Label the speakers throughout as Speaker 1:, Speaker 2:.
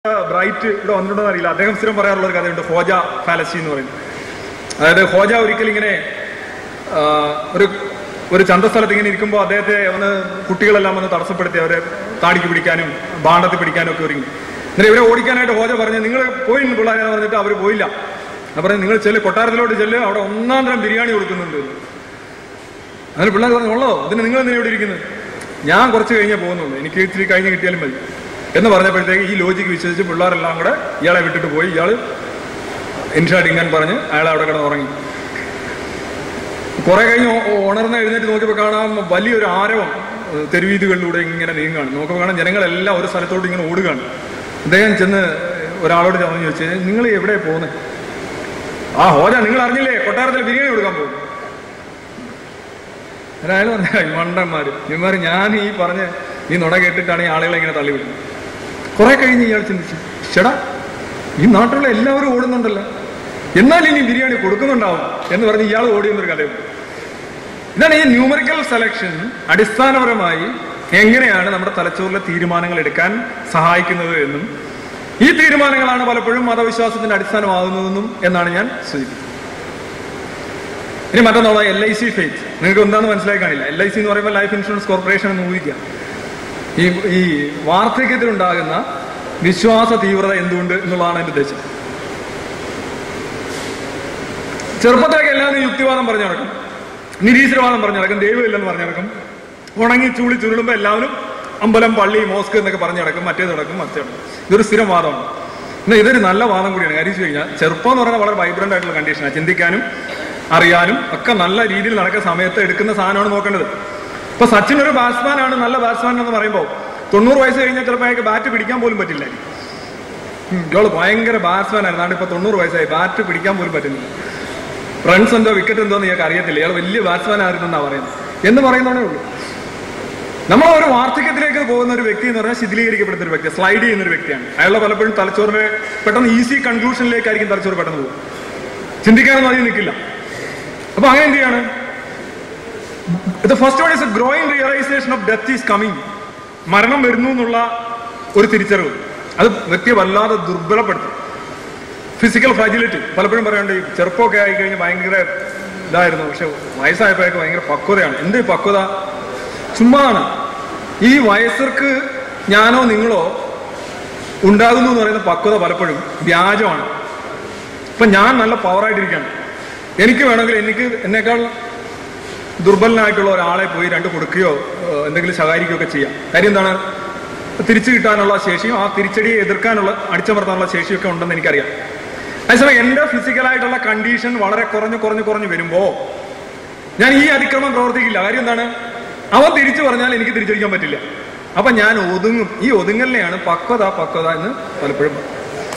Speaker 1: Bright ഇവിടെ വന്നിട്ടുണ്ടോ അറിയില്ല അദ്ദേഹം സ്ഥിരം പറയാറുള്ള ഒരു കഥയുണ്ട് ഹോജ ഫാലസി എന്ന് പറയുന്നത് അതായത് ഹോജ ഒരിക്കൽ ഇങ്ങനെ ആ, ഒരു ഒരു ചന്തസ്ഥലത്ത് ഇങ്ങനെ ഇരിക്കുമ്പോൾ അദ്ദേഹത്തെ ഒന്ന് കുട്ടികളെല്ലാം ഒന്ന് തടസ്സപ്പെടുത്തി അവരെ താടിക്ക് പിടിക്കാനും ബാണ്ടത്തിൽ പിടിക്കാനും ഒക്കെ ഒരുങ്ങി എന്നിട്ട് ഇവരെ ഓടിക്കാനായിട്ട് ഹോജ പറഞ്ഞു നിങ്ങൾ പോയി പിള്ളേരെ എന്ന് പറഞ്ഞിട്ട് അവർ പോയില്ല ഞാൻ പറഞ്ഞു നിങ്ങൾ ചെല്ല് കൊട്ടാരത്തിലോട്ട് ചെല്ല് അവിടെ ഒന്നാം തരം ബിരിയാണി കൊടുക്കുന്നുണ്ട് എന്ന്. അങ്ങനെ പിള്ളേർ പറഞ്ഞു ഉള്ളോ ഇതിന് നിങ്ങൾ എന്തിനാ ഇവിടെ ഇരിക്കുന്നത് ഞാൻ കുറച്ച് കഴിഞ്ഞേ പോകുന്നുള്ളൂ എനിക്ക് ഇച്ചിരി കഴിഞ്ഞ് കിട്ടിയാലും മതി എന്ന് പറഞ്ഞപ്പോഴത്തേക്ക് ഈ ലോജിക്ക് വിശ്വസിച്ച് പിള്ളേരെല്ലാം കൂടെ ഇയാളെ വിട്ടിട്ട് പോയി ഇയാൾ ഇൻഷാട്ട് ഇങ്ങനെ പറഞ്ഞ് അയാൾ അവിടെ കിടന്ന് ഉറങ്ങി കുറെ കഴിഞ്ഞ് ഉ- ഉണർന്ന് എഴുന്നേറ്റ് നോക്കിയപ്പോൾ കാണാം വലിയൊരു ആരവം ഏഹ്, തെരുവീതികളിലൂടെ ഇങ്ങനെ നീങ്ങുകയാണ് നോക്കുമ്പോൾ കാണാം ജനങ്ങളെല്ലാം ഒരു സ്ഥലത്തോട്ട് ഇങ്ങനെ ഓടുകയാണ് അദ്ദേഹം ചെന്ന് ഒരാളോട് ചെന്ന് ചോദിച്ചു നിങ്ങൾ എവിടെ പോകുന്നത് ആ ഹോജ നിങ്ങൾ അറിഞ്ഞില്ലേ കൊട്ടാരത്തിൽ ബിരിയാണി കൊടുക്കാൻ പോകും അയാൾ പറഞ്ഞ മണ്ടന്മാര് ഇവന്മാര് ഞാൻ ഈ പറഞ്ഞ ഈ നുണ കേട്ടിട്ടാണ് ഈ ആളുകളെ ഇങ്ങനെ തള്ളിവിടുന്നത് കുറെ കഴിഞ്ഞ് ഇയാൾ ചിന്തിച്ചു ചേടാ ഈ നാട്ടിലുള്ള എല്ലാവരും ഓടുന്നുണ്ടല്ലോ എന്നാൽ ഇനി ബിരിയാണി കൊടുക്കുന്നുണ്ടാവും എന്ന് പറഞ്ഞ് ഇയാൾ ഓടിയെന്നൊരു കഥയുണ്ട് ഇതാണ് ഈ ന്യൂമറിക്കൽ സെലക്ഷൻ അടിസ്ഥാനപരമായി എങ്ങനെയാണ് നമ്മുടെ തലച്ചോറിലെ തീരുമാനങ്ങൾ എടുക്കാൻ സഹായിക്കുന്നത് എന്നും ഈ തീരുമാനങ്ങളാണ് പലപ്പോഴും മതവിശ്വാസത്തിന്റെ അടിസ്ഥാനമാകുന്നതെന്നും എന്നാണ് ഞാൻ സൂചിപ്പിക്കുന്നത് ഇനി മറ്റൊന്നുള്ള എൽ ഐ സി ഫെയ്ത്ത് നിങ്ങൾക്ക് എന്താണെന്ന് മനസ്സിലായി കാണില്ല എൽ ഐ സി എന്ന് പറയുമ്പോൾ ലൈഫ് ഇൻഷുറൻസ് കോർപ്പറേഷൻ എന്ന് ഊഹിക്കാം ഈ ഈ വാർദ്ധക്യത്തിലുണ്ടാകുന്ന വിശ്വാസ തീവ്രത എന്തുകൊണ്ട് എന്നുള്ളതാണ് എന്റെ ഉദ്ദേശം ചെറുപ്പത്തിലൊക്കെ എല്ലാവരും യുക്തിവാദം പറഞ്ഞു നടക്കും നിരീശ്വരവാദം പറഞ്ഞു നടക്കും ദൈവമില്ലെന്ന് പറഞ്ഞു നടക്കും ഉണങ്ങി ചൂളി ചുരുളുമ്പോൾ എല്ലാവരും അമ്പലം പള്ളി മോസ്ക് എന്നൊക്കെ പറഞ്ഞു നടക്കും മറ്റേത് നടക്കും മറ്റേ നടക്കും ഇതൊരു സ്ഥിരം വാദമാണ് എന്നാൽ ഇതൊരു നല്ല വാദം കൂടിയാണ് കാര്യം വെച്ച് കഴിഞ്ഞാൽ ചെറുപ്പം എന്ന് പറയുന്നത് വളരെ വൈബ്രന്റ് ആയിട്ടുള്ള കണ്ടീഷനാണ് ചിന്തിക്കാനും അറിയാനും ഒക്കെ നല്ല രീതിയിൽ നടക്കുന്ന സമയത്ത് എടുക്കുന്ന സാധനമാണ് നോക്കേണ്ടത് ഇപ്പൊ സച്ചിൻ ഒരു ബാറ്റ്സ്മാൻ ആണ് നല്ല ബാറ്റ്സ്മാൻ എന്ന് പറയുമ്പോൾ തൊണ്ണൂറ് വയസ്സ് കഴിഞ്ഞാൽ ചിലപ്പോൾ അയാൾക്ക് ബാറ്റ് പിടിക്കാൻ പോലും പറ്റില്ല ഇയാള് ഭയങ്കര ബാറ്റ്സ്മാൻ ആയിരുന്നു ഇപ്പൊ തൊണ്ണൂറ് വയസ്സായി ബാറ്റ് പിടിക്കാൻ പോലും പറ്റുന്നില്ല റൺസ് എന്തോ വിക്കറ്റ് എന്തോ എന്ന് ഇയാൾക്ക് അറിയത്തില്ല ഇയാൾ വലിയ ബാറ്റ്സ്മാൻ ആയിരുന്നു എന്നാ പറയുന്നത് എന്ന് പറയുന്നതേ ഉള്ളൂ നമ്മൾ ഒരു വാർദ്ധക്യത്തിലേക്ക് പോകുന്ന ഒരു വ്യക്തി എന്ന് പറഞ്ഞാൽ ശിഥിലീകരിക്കപ്പെടുന്ന ഒരു വ്യക്തി സ്ലൈഡ് ചെയ്യുന്ന ഒരു വ്യക്തിയാണ് അയാളുടെ പലപ്പോഴും തലച്ചോറിനെ പെട്ടെന്ന് ഈസി കൺക്ലൂഷനിലേക്കായിരിക്കും തലച്ചോറ് പെട്ടെന്ന് പോകും ചിന്തിക്കാനൊന്നും അധികം നിൽക്കില്ല അപ്പൊ അങ്ങനെ എന്ത് ചെയ്യാണ് the first one is a growing realisation of death is coming മരണം വരുന്നു എന്നുള്ള ഒരു തിരിച്ചറിവ് അത് വ്യക്തിയെ വല്ലാതെ ദുർബലപ്പെടുത്തും ഫിസിക്കൽ ഫ്രാജിലിറ്റി പലപ്പോഴും പറയാണ്ട് ഈ ചെറുപ്പമൊക്കെ ആയി കഴിഞ്ഞ് ഭയങ്കര ഇതായിരുന്നു പക്ഷെ വയസ്സായപ്പോഴൊക്കെ ഭയങ്കര പക്വതയാണ് എന്ത് പക്വത ചുമ്മാണ് ഈ വയസ്സർക്ക് ഞാനോ നിങ്ങളോ ഉണ്ടാകുന്നു എന്ന് പറയുന്ന പക്വത പലപ്പോഴും വ്യാജമാണ് ഇപ്പൊ ഞാൻ നല്ല പവറായിട്ടിരിക്കുകയാണ് എനിക്ക് വേണമെങ്കിൽ എനിക്ക് എന്നേക്കാൾ ദുർബലനായിട്ടുള്ള ഒരാളെ പോയി രണ്ട് കൊടുക്കുകയോ ഏഹ്, എന്തെങ്കിലും ശകാരിക്കുകയോ ഒക്കെ ചെയ്യാം കാര്യം എന്താണ് തിരിച്ചു കിട്ടാനുള്ള ശേഷിയും ആ തിരിച്ചടിയെ എതിർക്കാനുള്ള അടിച്ചമർത്താനുള്ള ശേഷിയൊക്കെ ഉണ്ടെന്ന് എനിക്കറിയാം അതേസമയം എന്റെ ഫിസിക്കലായിട്ടുള്ള കണ്ടീഷൻ വളരെ കുറഞ്ഞു കുറഞ്ഞു കുറഞ്ഞു വരുമ്പോ ഞാൻ ഈ അതിക്രമം പ്രവർത്തിക്കില്ല കാര്യം എന്താണ് അവൻ തിരിച്ചു പറഞ്ഞാൽ എനിക്ക് തിരിച്ചടിക്കാൻ പറ്റില്ല അപ്പൊ ഞാൻ ഒതുങ്ങും ഈ ഒതുങ്ങലിനെയാണ് പക്വത പക്വത എന്ന് പലപ്പോഴും പറയും.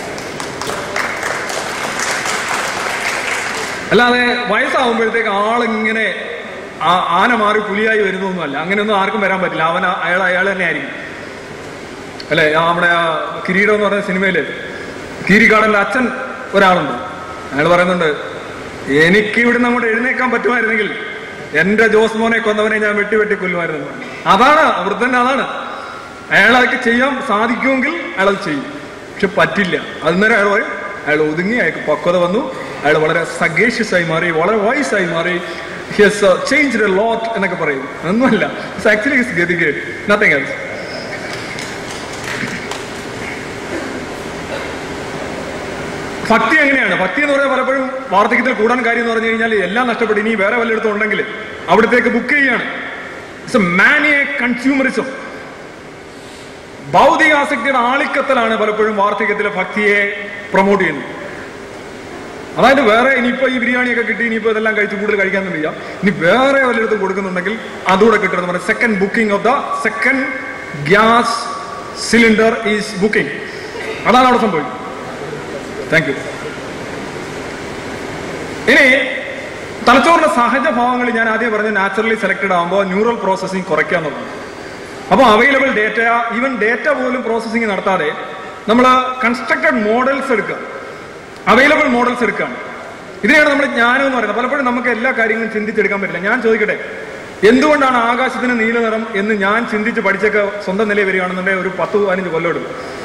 Speaker 1: അല്ലാതെ വയസ്സാവുമ്പോഴത്തേക്ക് ആളിങ്ങനെ ആ- ആന മാറി പുലിയായി വരുന്നൊന്നുമല്ല അങ്ങനെയൊന്നും ആർക്കും വരാൻ പറ്റില്ല അവൻ അയാൾ അയാൾ തന്നെ ആയിരിക്കും അല്ലെ ആ നമ്മുടെ ആ കിരീടം എന്ന് പറയുന്ന സിനിമയില് കീരിക്കാടന്റെ അച്ഛൻ ഒരാളുണ്ട് അയാൾ പറയുന്നുണ്ട് എനിക്ക് ഇവിടുന്ന് അങ്ങോട്ട് എഴുന്നേക്കാൻ പറ്റുമായിരുന്നെങ്കിൽ എന്റെ ജോസ് മോനെ കൊന്നവനെ ഞാൻ വെട്ടി വെട്ടി കൊല്ലുമായിരുന്നു എന്ന് പറഞ്ഞു. അതാണ് വൃദ്ധൻ അതാണ് അയാൾ അതൊക്കെ ചെയ്യാൻ സാധിക്കുമെങ്കിൽ അയാൾ അത് ചെയ്യും പക്ഷെ പറ്റില്ല അന്നേരം അയാൾ പറയും അയാൾ ഒതുങ്ങി അയാൾക്ക് പക്വത വന്നു അയാൾ വളരെ സഗേഷ്യസ് ആയി മാറി വളരെ വൈസ് ആയി മാറി ഹിസ് ചേഞ്ച് എ ലോട്ട് എന്നൊക്കെ പറയും ഒന്നുമല്ല ആക്ച്വലി ഹിസ് ഗതികേട് നത്തിങ് എൽസ് ഭക്തി എങ്ങനെയാണ് ഭക്തി എന്ന് പറഞ്ഞാൽ പലപ്പോഴും വാർദ്ധക്യത്തിൽ കൂടാൻ കാര്യം എന്ന് പറഞ്ഞു കഴിഞ്ഞാൽ എല്ലാം നഷ്ടപ്പെട്ട് ഇനി വേറെ വല്ലയിടത്തും ഉണ്ടെങ്കിൽ അവിടത്തേക്ക് ബുക്ക് ചെയ്യാണ് ഇറ്റ്സ് എ മാനിയെ കൺസ്യൂമറിസം ഭൗതിക ആസക്തിയുടെ ആളിക്കത്തലാണ് പലപ്പോഴും വാർദ്ധക്യത്തിലെ ഭക്തിയെ പ്രൊമോട്ട് ചെയ്യുന്നത് അതായത് വേറെ ഇനിയിപ്പോ ഈ ബിരിയാണിയൊക്കെ കിട്ടി ഇനിയിപ്പോ ഇതെല്ലാം കഴിച്ച് കൂടുതൽ കഴിക്കാനൊന്നും വയ്യ ഇനി വേറെ വല്ലയിടത്തും കൊടുക്കുന്നുണ്ടെങ്കിൽ അതുകൂടെ കിട്ടണം പറയുന്നത് second booking of the second gas cylinder is booking അതാണ് അവിടെ സംഭവിക്കുന്നത് താങ്ക് യു ഇനി തലച്ചോറിന്റെ സഹജ ഭാവങ്ങൾ ഞാൻ ആദ്യം പറഞ്ഞ നാച്ചുറലി സെലക്ടഡ് ആകുമ്പോൾ ന്യൂറൽ പ്രോസസ്സിംഗ് കുറയ്ക്കാന്നുള്ളതാണ് അപ്പോൾ അവൈലബിൾ ഡേറ്റ ഈവൻ ഡേറ്റ പോലും പ്രോസസ്സിംഗ് നടത്താതെ നമ്മൾ കൺസ്ട്രക്റ്റഡ് മോഡൽസ് എടുക്കുക അവൈലബിൾ മോഡൽസ് എടുക്കുകയാണ് ഇതിനെയാണ് നമ്മൾ ജ്ഞാനം എന്ന് പറയുന്നത് പലപ്പോഴും നമുക്ക് എല്ലാ കാര്യങ്ങളും ചിന്തിച്ചെടുക്കാൻ പറ്റില്ല ഞാൻ ചോദിക്കട്ടെ എന്തുകൊണ്ടാണ് ആകാശത്തിന് നീല നിറം എന്ന് ഞാൻ ചിന്തിച്ച് പഠിച്ചൊക്കെ സ്വന്തം നിലയിൽ വരികയാണെന്നുണ്ടെങ്കിൽ ഒരു പത്ത് പതിനഞ്ച് കൊല്ലം എടുക്കും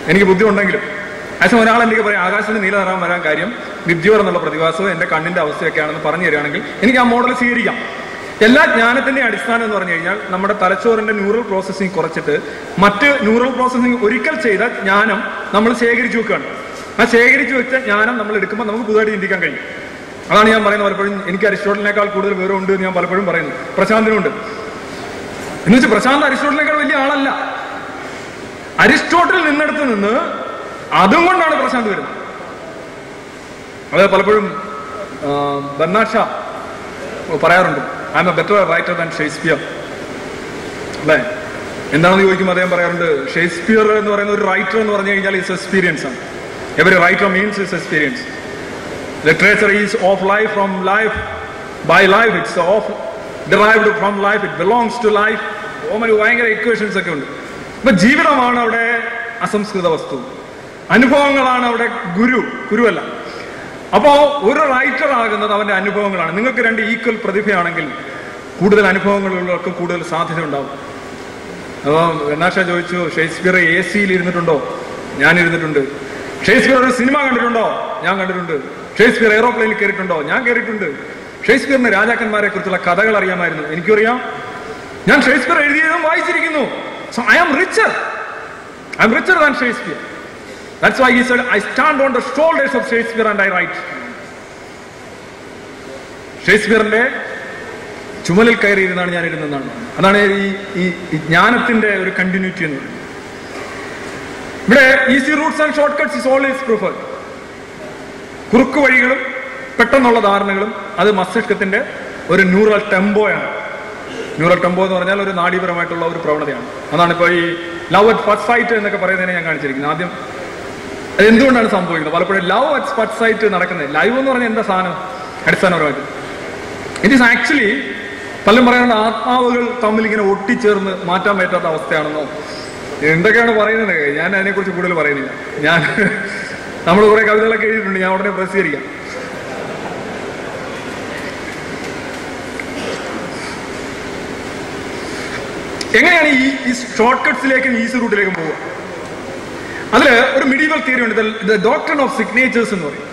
Speaker 1: എനിക്ക് ബുദ്ധി ഉണ്ടെങ്കിലും പക്ഷെ ഒരാൾ എനിക്ക് പറയും ആകാശത്തിന് നീല നിറം വരാൻ കാര്യം വിദ്യോർ എന്നുള്ള പ്രതിഭാസവും എന്റെ കണ്ണിന്റെ അവസ്ഥയൊക്കെയാണെന്ന് പറഞ്ഞു തരികയാണെങ്കിൽ എനിക്ക് ആ മോഡൽ സ്വീകരിക്കാം എല്ലാ ജ്ഞാനത്തിന്റെ അടിസ്ഥാനം എന്ന് പറഞ്ഞു കഴിഞ്ഞാൽ നമ്മുടെ തലച്ചോറിന്റെ ന്യൂറൽ പ്രോസസ്സിംഗ് കുറച്ചിട്ട് മറ്റ് ന്യൂറൽ പ്രോസസ്സിംഗ് ഒരിക്കൽ ചെയ്ത ജ്ഞാനം നമ്മൾ ശേഖരിച്ചു വെക്കുകയാണ് ആ ശേഖരിച്ചു വെച്ച ജ്ഞാനം നമ്മൾ എടുക്കുമ്പോൾ നമുക്ക് പുതുതായിട്ട് ചിന്തിക്കാൻ കഴിയും അതാണ് ഞാൻ പറയുന്നത് പലപ്പോഴും എനിക്ക് അരിസ്റ്റോട്ടലിനേക്കാൾ കൂടുതൽ വിവരമുണ്ട് എന്ന് ഞാൻ പലപ്പോഴും പറയുന്നു പ്രശാന്തിനുണ്ട് എന്ന് വെച്ചാൽ പ്രശാന്ത് അരിസ്റ്റോട്ടലിനേക്കാൾ വലിയ ആളല്ല അരിസ്റ്റോട്ടിൽ നിന്നെടുത്ത് നിന്ന് അതും കൊണ്ടാണ് പ്രശാന്ത് വരുന്നത് അത് പലപ്പോഴും ആ, ബർണാഡ് ഷാ പറയാറുണ്ട് I am a better writer than Shakespeare അല്ലേ എന്താണെന്ന് ചോദിക്കുമ്പോൾ അദ്ദേഹം പറയാറുണ്ട് ഷേക്സ്പിയർ എന്ന് പറയുന്ന ഒരു റൈറ്റർ എന്ന് പറഞ്ഞു കഴിഞ്ഞാൽ ഇസ് എക്സ്പീരിയൻസ് ആണ് every writer means is experience literature is of life from life by life it's of derived from life it belongs to life ഓമന് ഭയങ്കര ഇക്വേഷൻസ് ഒക്കെ ഉണ്ട് അപ്പൊ ജീവിതമാണ് അവിടെ അസംസ്കൃത വസ്തു അനുഭവങ്ങളാണ് അവിടെ ഗുരു ഗുരുവല്ല അപ്പോ ഒരു റൈറ്റർ ആകുന്നത് അവന്റെ അനുഭവങ്ങളാണ് നിങ്ങൾക്ക് രണ്ട് ഈക്വൽ പ്രതിഭയാണെങ്കിൽ കൂടുതൽ അനുഭവങ്ങളുള്ളവർക്ക് കൂടുതൽ സാധ്യത ഉണ്ടാവും അപ്പോൾ വെണ്ണാഷ ചോദിച്ചു ഷേക്സ്പിയർ എ സിയിൽ ഇരുന്നിട്ടുണ്ടോ ഞാൻ ഇരുന്നിട്ടുണ്ട് ഷേക്സ്പിയർ ഒരു സിനിമ കണ്ടിട്ടുണ്ടോ ഞാൻ കണ്ടിട്ടുണ്ട് ഷേക്സ്പിയർ എയ്റോപ്ലെയിനിൽ കയറിയിട്ടുണ്ടോ ഞാൻ കയറിയിട്ടുണ്ട് ഷേക്സ്പിയറിന് രാജാക്കന്മാരെ കുറിച്ചുള്ള കഥകൾ അറിയാമായിരുന്നു എനിക്കറിയാം ഞാൻ ഷേക്സ്പിയർ എഴുതിയതും വായിച്ചിരിക്കുന്നു so I am richer I am richer than Shakespeare that's why he said I stand on the shoulders of Shakespeare and I write ഷേക്സ്പിയറിന്റെ ചുമലിൽ കയറിയിരുന്നാണ് ഞാൻ ഇരുന്നതാണ് അതാണ് ഈ ഈ ഈ ജ്ഞാനത്തിന്റെ ഒരു കണ്ടിന്യൂറ്റി എന്ന് പറയുന്നത് ഇവിടെ easy routes and shortcuts is always prefer കുറുക്ക് വഴികളും പെട്ടെന്നുള്ള ധാരണകളും അത് മസ്തിഷ്കത്തിന്റെ ഒരു ന്യൂറൽ ടെമ്പോയാണ് ന്യൂറൽ ടെമ്പോ എന്ന് പറഞ്ഞാൽ ഒരു നാഡീപരമായിട്ടുള്ള ഒരു പ്രവണതയാണ് അതാണ് ഇപ്പോൾ ഈ ലവ് അറ്റ് ഫസ്റ്റ് സൈറ്റ് എന്നൊക്കെ പറയുന്നതിനെ ഞാൻ കാണിച്ചിരിക്കുന്നത് ആദ്യം അത് എന്തുകൊണ്ടാണ് സംഭവിക്കുന്നത് പലപ്പോഴും ലവ് അറ്റ് ഫസ്റ്റ് സൈറ്റ് നടക്കുന്നത് ലൈവ് എന്ന് പറഞ്ഞാൽ എന്താ സാധനം അടിസ്ഥാനപരമായിട്ട് ഇറ്റ് ഈസ് ആക്ച്വലി പലരും പറയാറുണ്ട് ആത്മാവുകൾ തമ്മിൽ ഇങ്ങനെ ഒട്ടിച്ചേർന്ന് മാറ്റാൻ പറ്റാത്ത അവസ്ഥയാണെന്നോ എന്തൊക്കെയാണ് പറയുന്നത് ഞാൻ അതിനെക്കുറിച്ച് കൂടുതൽ പറയുന്നില്ല ഞാൻ നമ്മൾ കുറെ കവിതകളൊക്കെ എഴുതിയിട്ടുണ്ട് ഞാൻ ഉടനെ പ്രസിദ്ധീകരിക്കാം എങ്ങനെയാണ് ഈ ഈ ഷോർട്ട് കട്ട്സിലേക്കും ഈസി റൂട്ടിലേക്കും പോവുക അതിൽ ഒരു മിഡീവൽ തിയറി ഉണ്ട് ദ ഡോക്ടർ ഓഫ് സിഗ്നേച്ചേഴ്സ് എന്ന് പറയും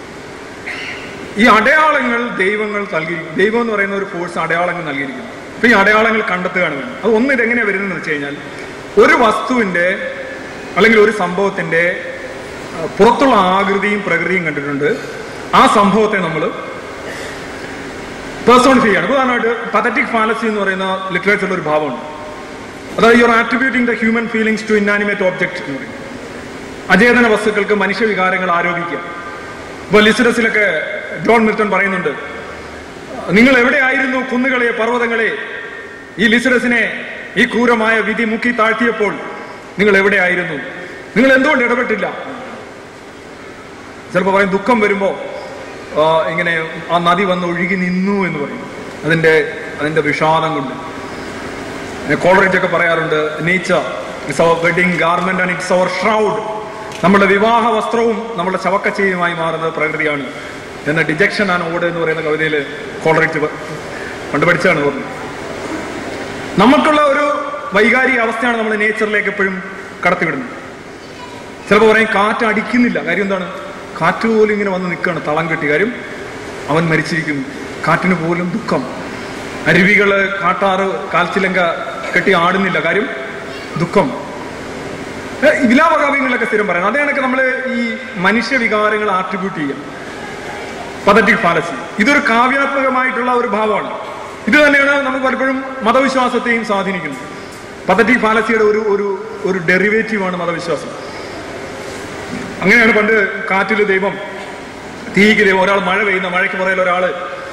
Speaker 1: ഈ അടയാളങ്ങൾ ദൈവങ്ങൾ നൽകി ദൈവം എന്ന് പറയുന്ന ഒരു ഫോഴ്സ് അടയാളങ്ങൾ നൽകിയിരിക്കുന്നു അപ്പൊ ഈ അടയാളങ്ങൾ കണ്ടെത്തുകയാണ് വേണ്ടത് അത് ഒന്ന് ഇതെങ്ങനെയാ വരുന്നതെന്ന് വെച്ച് കഴിഞ്ഞാൽ ഒരു വസ്തുവിന്റെ അല്ലെങ്കിൽ ഒരു സംഭവത്തിന്റെ ആ, പുറത്തുള്ള ആകൃതിയും പ്രകൃതിയും കണ്ടിട്ടുണ്ട് ആ സംഭവത്തെ നമ്മൾ പേഴ്സോണിഫൈ ചെയ്യാണ് ഉദാഹരണമായിട്ട് പതറ്റിക് ഫാലസി എന്ന് പറയുന്ന ലിറ്ററേച്ചറിൽ ഒരു ഭാവമുണ്ട് അതായത് you are attributing the human feelings to inanimate object എന്ന് പറയും അചേതന വസ്തുക്കൾക്ക് മനുഷ്യ വികാരങ്ങൾ ആരോപിക്കുക ഇപ്പൊ ലിസിഡസിലൊക്കെ ജോൺ മിൽട്ടൺ പറയുന്നുണ്ട് നിങ്ങൾ എവിടെയായിരുന്നു കുന്നുകളെ പർവ്വതങ്ങളെ ഈ ലിസിഡസിനെ ഈ ക്രൂരമായ വിധി മുക്കി താഴ്ത്തിയപ്പോൾ നിങ്ങൾ എവിടെയായിരുന്നു നിങ്ങൾ എന്തുകൊണ്ട് ഇടപെട്ടില്ല ചിലപ്പോൾ പറയും ദുഃഖം വരുമ്പോ ആ, ഇങ്ങനെ ആ നദി വന്ന് ഒഴുകി നിന്നു എന്ന് പറയും അതിന്റെ അതിന്റെ വിഷാദം കൊണ്ട് കോളറേജ് ഒക്കെ പറയാറുണ്ട് nature it's our wedding garment and it's our shroud നമ്മുടെ വിവാഹ വസ്ത്രവും നമ്മുടെ ശവക്കച്ചയുമായി മാറുന്നത് പ്രകൃതിയാണ് എന്ന ഡിജക്ഷൻ ആൻഡ് ഓട് എന്ന് പറയുന്ന കവിതയിൽ കോളറേജ് പണ്ട് പഠിച്ചാണ് പറഞ്ഞത് നമുക്കുള്ള ഒരു വൈകാരിക അവസ്ഥയാണ് നമ്മൾ നേച്ചറിലേക്ക് എപ്പോഴും കടത്തിവിടുന്നത് ചിലപ്പോൾ പറയും കാറ്റ് അടിക്കുന്നില്ല കാര്യം എന്താണ് കാറ്റ് പോലും ഇങ്ങനെ വന്ന് നിൽക്കുകയാണ് തളം കെട്ടി കാര്യം അവൻ മരിച്ചിരിക്കുന്നു കാറ്റിന് പോലും ദുഃഖം അരുവികള് കാട്ടാറ് കാൽച്ചിലങ്ക കെട്ടി ആടുന്നില്ല കാര്യം ദുഃഖം ഏ, ഈ വിലാപകാവ്യങ്ങളിലൊക്കെ സ്ഥിരം പറയുന്നത് അതേ കണക്ക് നമ്മൾ ഈ മനുഷ്യ വികാരങ്ങൾ ആട്രിബ്യൂട്ട് ചെയ്യാം പതറ്റിക് ഫാലസി ഇതൊരു കാവ്യാത്മകമായിട്ടുള്ള ഒരു ഭാവമാണ് ഇത് തന്നെയാണ് നമുക്ക് പലപ്പോഴും മതവിശ്വാസത്തെയും സ്വാധീനിക്കുന്നത് പതറ്റിക് ഫാലസിയുടെ ഒരു ഒരു ഒരു ഡെറിവേറ്റീവാണ് മതവിശ്വാസം അങ്ങനെയാണ് പണ്ട് കാറ്റില് ദൈവം തീക്ക് ദൈവം ഒരാൾ മഴ പെയ്യുന്ന മഴയ്ക്ക് പുറകിൽ ഒരാള്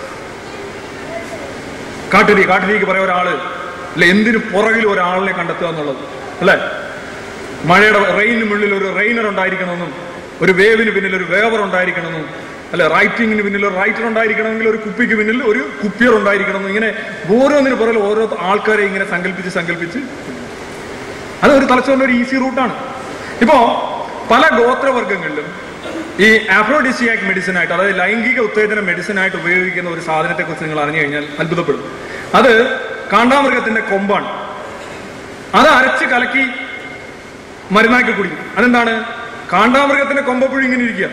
Speaker 1: കാട്ടുതീ കാട്ടുതീക്ക് പറയാൻ ഒരാള് അല്ല എന്തിനു പുറകിൽ ഒരാളിനെ കണ്ടെത്തുക എന്നുള്ളത് അല്ലേ മഴയുടെ റെയിനിന് മുന്നിൽ ഒരു റെയിനർ ഉണ്ടായിരിക്കണമെന്നും ഒരു വേവിന് പിന്നിൽ ഒരു വേവർ ഉണ്ടായിരിക്കണമെന്നും അല്ലെ റൈറ്റിങ്ങിന് പിന്നിൽ ഒരു റൈറ്റർ ഉണ്ടായിരിക്കണമെങ്കിൽ ഒരു കുപ്പിക്ക് പിന്നിൽ ഒരു കുപ്പിയർ ഉണ്ടായിരിക്കണമെന്നും ഇങ്ങനെ ഓരോന്നിന് പുറകിൽ ഓരോ ആൾക്കാരെ ഇങ്ങനെ സങ്കല്പിച്ച് സങ്കല്പിച്ച് അത് ഒരു തലച്ചോറിന്റെ ഒരു ഈസി റൂട്ടാണ് ഇപ്പോ പല ഗോത്രവർഗങ്ങളിലും ഈ ആഫ്രോഡിസിയാക് മെഡിസിൻ ആയിട്ട് അതായത് ലൈംഗിക ഉത്തേജന മെഡിസിൻ ആയിട്ട് ഉപയോഗിക്കുന്ന ഒരു സാധനത്തെ കുറിച്ച് നിങ്ങൾ അറിഞ്ഞു കഴിഞ്ഞാൽ അത്ഭുതപ്പെടും അത് കാണ്ടാമൃഗത്തിന്റെ കൊമ്പാണ് അത് അരച്ച് കലക്കി മരുന്നാക്കി കുടിക്കും അതെന്താണ് കാണ്ടാമൃഗത്തിന്റെ കൊമ്പപ്പുഴ ഇങ്ങനെ ഇരിക്കുക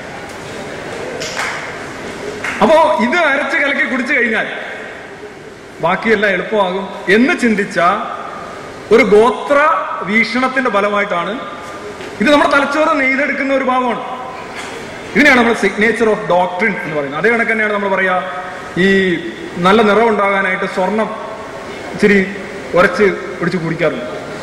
Speaker 1: അപ്പോ ഇത് അരച്ച് കലക്കി കുടിച്ചു കഴിഞ്ഞാൽ ബാക്കിയെല്ലാം എളുപ്പമാകും എന്ന് ചിന്തിച്ച ഒരു ഗോത്ര വീക്ഷണത്തിന്റെ ഫലമായിട്ടാണ് ഇത് നമ്മുടെ തലച്ചോറ് നെയ്തെടുക്കുന്ന ഒരു ഭാഗമാണ് ഇതിനെയാണ് നമ്മൾ സിഗ്നേച്ചർ ഓഫ് ഡോക്ട്രിൻ എന്ന് പറയുന്നത് അതേ കണക്ക് തന്നെയാണ് നമ്മൾ പറയാ ഈ നല്ല നിറം ഉണ്ടാകാനായിട്ട് സ്വർണം ഇച്ചിരി ഉരച്ച് പിടിച്ച് കുടിക്കാറുണ്ട്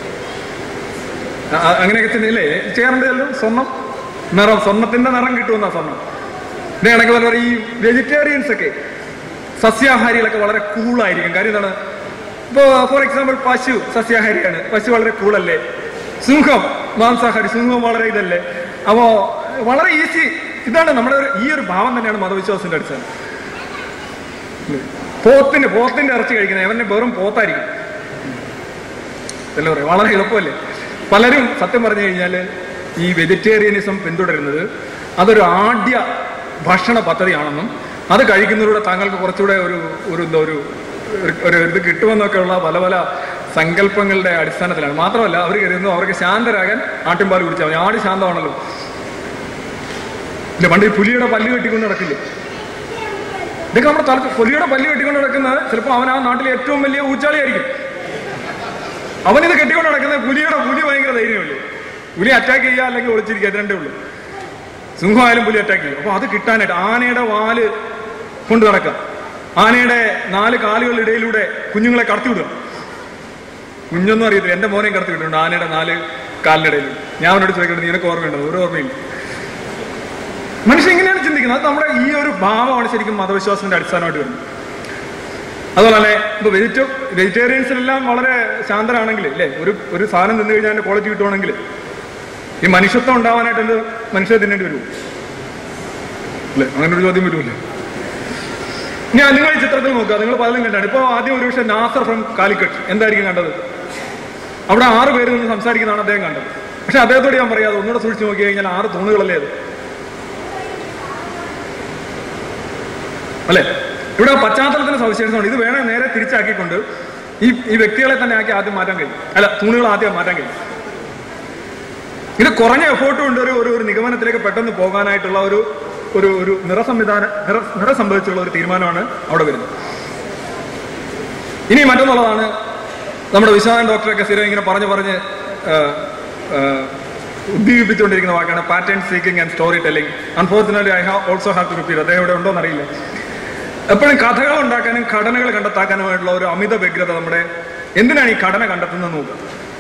Speaker 1: അ- അ- അങ്ങനെയൊക്കെ ചിന്തയില്ലേ ചെയ്യാറുണ്ടല്ലോ സ്വർണം നിറം സ്വർണത്തിന്റെ നിറം കിട്ടുമെന്നാ സ്വർണം ഇതേ കണക്ക് പോലെ പറയും, ഈ വെജിറ്റേറിയൻസ് ഒക്കെ സസ്യാഹാരികളൊക്കെ വളരെ കൂളായിരിക്കും കാര്യം എന്താണ് ഇപ്പോ ഫോർ എക്സാമ്പിൾ പശു സസ്യാഹാരിയാണ് പശു വളരെ കൂളല്ലേ സിംഹം മാംസാഹാരി സിംഹം വളരെ ഇതല്ലേ അപ്പോ വളരെ ഈസി ഇതാണ് നമ്മുടെ ഒരു ഈ ഒരു ഭാവം തന്നെയാണ് മതവിശ്വാസത്തിന്റെ അടിസ്ഥാനം ഇല്ലേ? പോത്തിന് പോത്തിന്റെ ഇറച്ചി കഴിക്കുന്നത് അവന്റെ വെറും പോത്തായിരിക്കും അല്ലേ പറയാം വളരെ എളുപ്പമല്ലേ പലരും സത്യം പറഞ്ഞു കഴിഞ്ഞാൽ ഈ വെജിറ്റേറിയനിസം പിന്തുടരുന്നത് അതൊരു ആദ്യ ഭക്ഷണ പദ്ധതിയാണെന്നും അത് കഴിക്കുന്നതിലൂടെ താങ്കൾക്ക് കുറച്ചുകൂടെ ഒരു ഒരു എന്താ ഒരു ഒരു- ഒരു ഇത് കിട്ടുമെന്നൊക്കെയുള്ള പല പല സങ്കല്പങ്ങളുടെ അടിസ്ഥാനത്തിലാണ് മാത്രമല്ല അവർ കരുതുന്നു അവർക്ക് ശാന്തരാകാൻ ആട്ടിൻപാൽ കുടിച്ചാൽ മതി ആട് ശാന്തമാണല്ലോ ഇല്ല പണ്ട് ഈ പുലിയുടെ പല്ല് കെട്ടിക്കൊണ്ട് നടക്കില്ലേ ഇതൊക്കെ നമ്മുടെ തലത്ത് പുലിയുടെ പല്ല് കെട്ടിക്കൊണ്ട് നടക്കുന്നത് ചിലപ്പോൾ അവൻ ആ നാട്ടിലെ ഏറ്റവും വലിയ ഊച്ചാളിയായിരിക്കും അവനിത് കെട്ടിക്കൊണ്ട് നടക്കുന്നത് പുലിയുടെ പുലി ഭയങ്കര ധൈര്യമല്ലേ പുലി അറ്റാക്ക് ചെയ്യുക അല്ലെങ്കിൽ ഒളിച്ചിരിക്കുക അത് രണ്ടേ ഉള്ളൂ സിംഹമായാലും പുലി അറ്റാക്ക് ചെയ്യും അപ്പൊ അത് കിട്ടാനായിട്ട് ആനയുടെ വാല് കൊണ്ട് നടക്കുക ആനയുടെ നാല് കാലുകളുടെ ഇടയിലൂടെ കുഞ്ഞുങ്ങളെ കടത്തിവിടുക കുഞ്ഞൊന്നും അറിയത്തില്ല എന്റെ മോനെയും കടത്തി വിട്ടിട്ടുണ്ട് ആനയുടെ നാല് കാലിന്റെ ഇടയിൽ ഞാൻ അവനോട് ചോദിക്കട്ടെ നിനക്ക് ഓർമ്മയുണ്ടോ ഒരു ഓർമ്മയില്ല മനുഷ്യൻ ഇങ്ങനെയാണ് ചിന്തിക്കുന്നത് അത് നമ്മുടെ ഈ ഒരു ഭാവമാണ് ശരിക്കും മതവിശ്വാസത്തിന്റെ അടിസ്ഥാനമായിട്ട് വരുന്നത് അതുപോലെ തന്നെ ഇപ്പൊ വെജിറ്റ വെജിറ്റേറിയൻസിലെല്ലാം വളരെ ശാന്തരാണെങ്കിൽ അല്ലേ ഒരു ഒരു സാധനം തിന്നു കഴിഞ്ഞാൽ അതിന്റെ ക്വാളിറ്റി കിട്ടുവാണെങ്കിൽ ഈ മനുഷ്യത്വം ഉണ്ടാവാനായിട്ട് എന്ത് മനുഷ്യരെ തിന്നേണ്ടി വരുമോ അല്ലേ അങ്ങനെ ഒരു ചോദ്യം വരുമല്ലോ ഞാൻ നിങ്ങൾ ഈ ചിത്രത്തിൽ നോക്കുക നിങ്ങൾ പലതും കണ്ടാണ് ഇപ്പൊ ആദ്യം ഒരു പക്ഷേ നാസർ ഫ്രം കാലിക്കറ്റ് എന്തായിരിക്കും കണ്ടത് അവിടെ ആറ് പേര് നിന്ന് സംസാരിക്കുന്നതാണ് അദ്ദേഹം കണ്ടത് പക്ഷെ അദ്ദേഹത്തോട് ഞാൻ പറയാതെ ഒന്നുകൂടെ സൂക്ഷിച്ച് നോക്കി കഴിഞ്ഞാൽ ആറ് തൂണുകളല്ലേ അത് അല്ലെ ഇവിടെ പശ്ചാത്തലത്തിന്റെ സവിശേഷതയാണ് ഇത് വേണേ നേരെ തിരിച്ചാക്കിക്കൊണ്ട് ഈ ഈ വ്യക്തികളെ തന്നെ ആക്കി ആദ്യം മാറ്റാൻ കഴിയും അല്ല തൂണുകൾ ആദ്യം മാറ്റാൻ കഴിയും ഇത് കുറഞ്ഞ എഫോർട്ട് കൊണ്ട് ഒരു ഒരു ഒരു നിഗമനത്തിലേക്ക് പെട്ടെന്ന് പോകാനായിട്ടുള്ള ഒരു ഒരു ഒരു നിറ സംവിധാന നിറ നിറ സംബന്ധിച്ചുള്ള ഒരു തീരുമാനമാണ് അവിടെ വരുന്നത് ഇനി മറ്റൊന്നുള്ളതാണ് നമ്മുടെ വിശ്വനാഥൻ ഡോക്ടറൊക്കെ സ്ഥിരം ഇങ്ങനെ പറഞ്ഞു പറഞ്ഞ് ആ, ആ, ഉദ്ദീപിച്ചുകൊണ്ടിരിക്കുന്ന വാക്കാണ് pattern seeking and storytelling unfortunately I have also have to repeat അദ്ദേഹം ഇവിടെ ഉണ്ടോ എന്നറിയില്ല എപ്പോഴും കഥകൾ ഉണ്ടാക്കാനും ഘടനകൾ കണ്ടെത്താക്കാനുമായിട്ടുള്ള ഒരു അമിത വ്യഗ്രത നമ്മുടെ എന്തിനാണ് ഈ ഘടന കണ്ടെത്തുന്നത് നോക്കുക